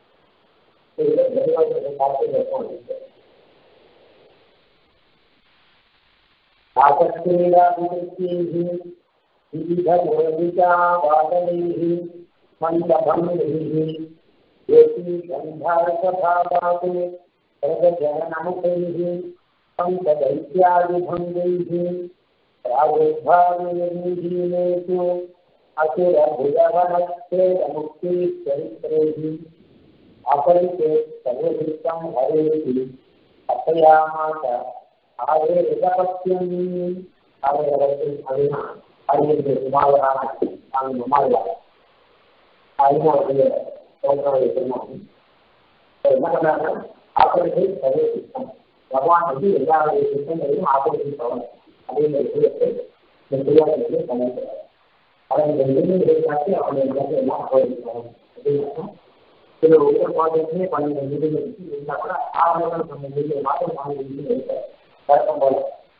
பார்த்து आसक्तिराभिवृत्तिः विविधमूलिकावादनैः मन्दभङ्गैः योगी गन्धारकभावात् प्रगजनमुखैः पङ्कदैत्यादिभङ्गैः प्रागुर्भावेषु असुरभुजवनच्छेदमुक्तिचरित्रैः अपरिचे सर्वदृष्टं हरेति कथयामास ஆகவே எதபத்தியம் அவர்கள் அப்படின்னா அறிஞர்கள் சுமாரான நாங்கள் நம்மாழ்வார் அறிஞருடைய தோற்றங்களை சொன்னாங்க என்ன பண்ணாங்க ஆசிரியர்கள் சர்வ சித்தம் பகவான் வந்து எல்லா சித்தங்களையும் ஆசிரியர் அப்படிங்கிற விஷயத்தை இந்த சுயாதத்தை பண்ணிக்கிறார் அதை இந்த விதிமுறை காட்டி அவருடைய இடத்தை எல்லாம் ஆதரிக்கிறோம் அப்படின்னு சில ஒவ்வொரு பாடத்தையுமே பன்னெண்டு விதிகள் இருந்தால் கூட ஆரம்பத்தில் சொன்ன விதிகள் மாற்றம் நான்கு விதிகள் இருக்கிறார் வழக்கம் போல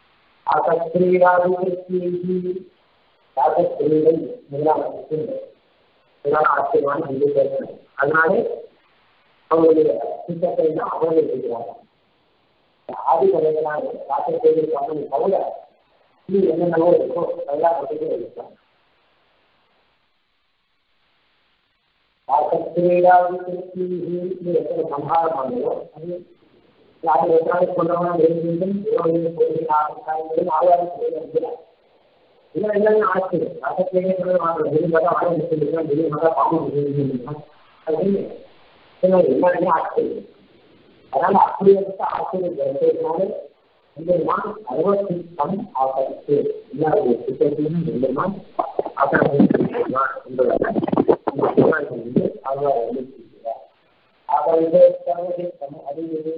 ஆசஸ்திரீகள் முதலான இதெல்லாம் ஆச்சரியமான விதி பேசணும் அதனாலே அவங்களுடைய சித்தத்தை தான் அவர்கள் இருக்கிறாங்க ஆதி கலைகளான ஆசஸ்திரீகள் பண்ணணும் தவிர இது என்னென்னவோ இருக்கோ அதெல்லாம் மட்டுமே இருக்கலாம் ஆசஸ்திரீடாவது எத்தனை சம்ஹாரமானதோ அது யாரும் எதாவது சொல்றவங்க வேண்டும் இருபது போகிறார்கள் ஆதாரம் செய்ய இல்லை இல்லைன்னு ஆச்சு ரசத்தையே வாங்க விரும்பாத வாழ சொல்லிக்கலாம் விரும்பாத பாவம் அப்படின்னு எல்லாருமே ஆச்சரியம் அதனால அப்படி இருக்க ஆச்சரியம் கிடைச்சதுனால எம்பெருமான் அறுபத்தி தம் ஆபத்து எல்லா ஒரு திட்டத்திலும் எம்பெருமான் ஆசிரியர் என்பதை அவர் எழுதியிருக்கிறார் அவர்கள் சமூகம் அறிவது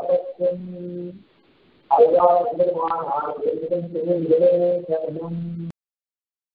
அவையாமாக்கும் அவையார் பெருமான்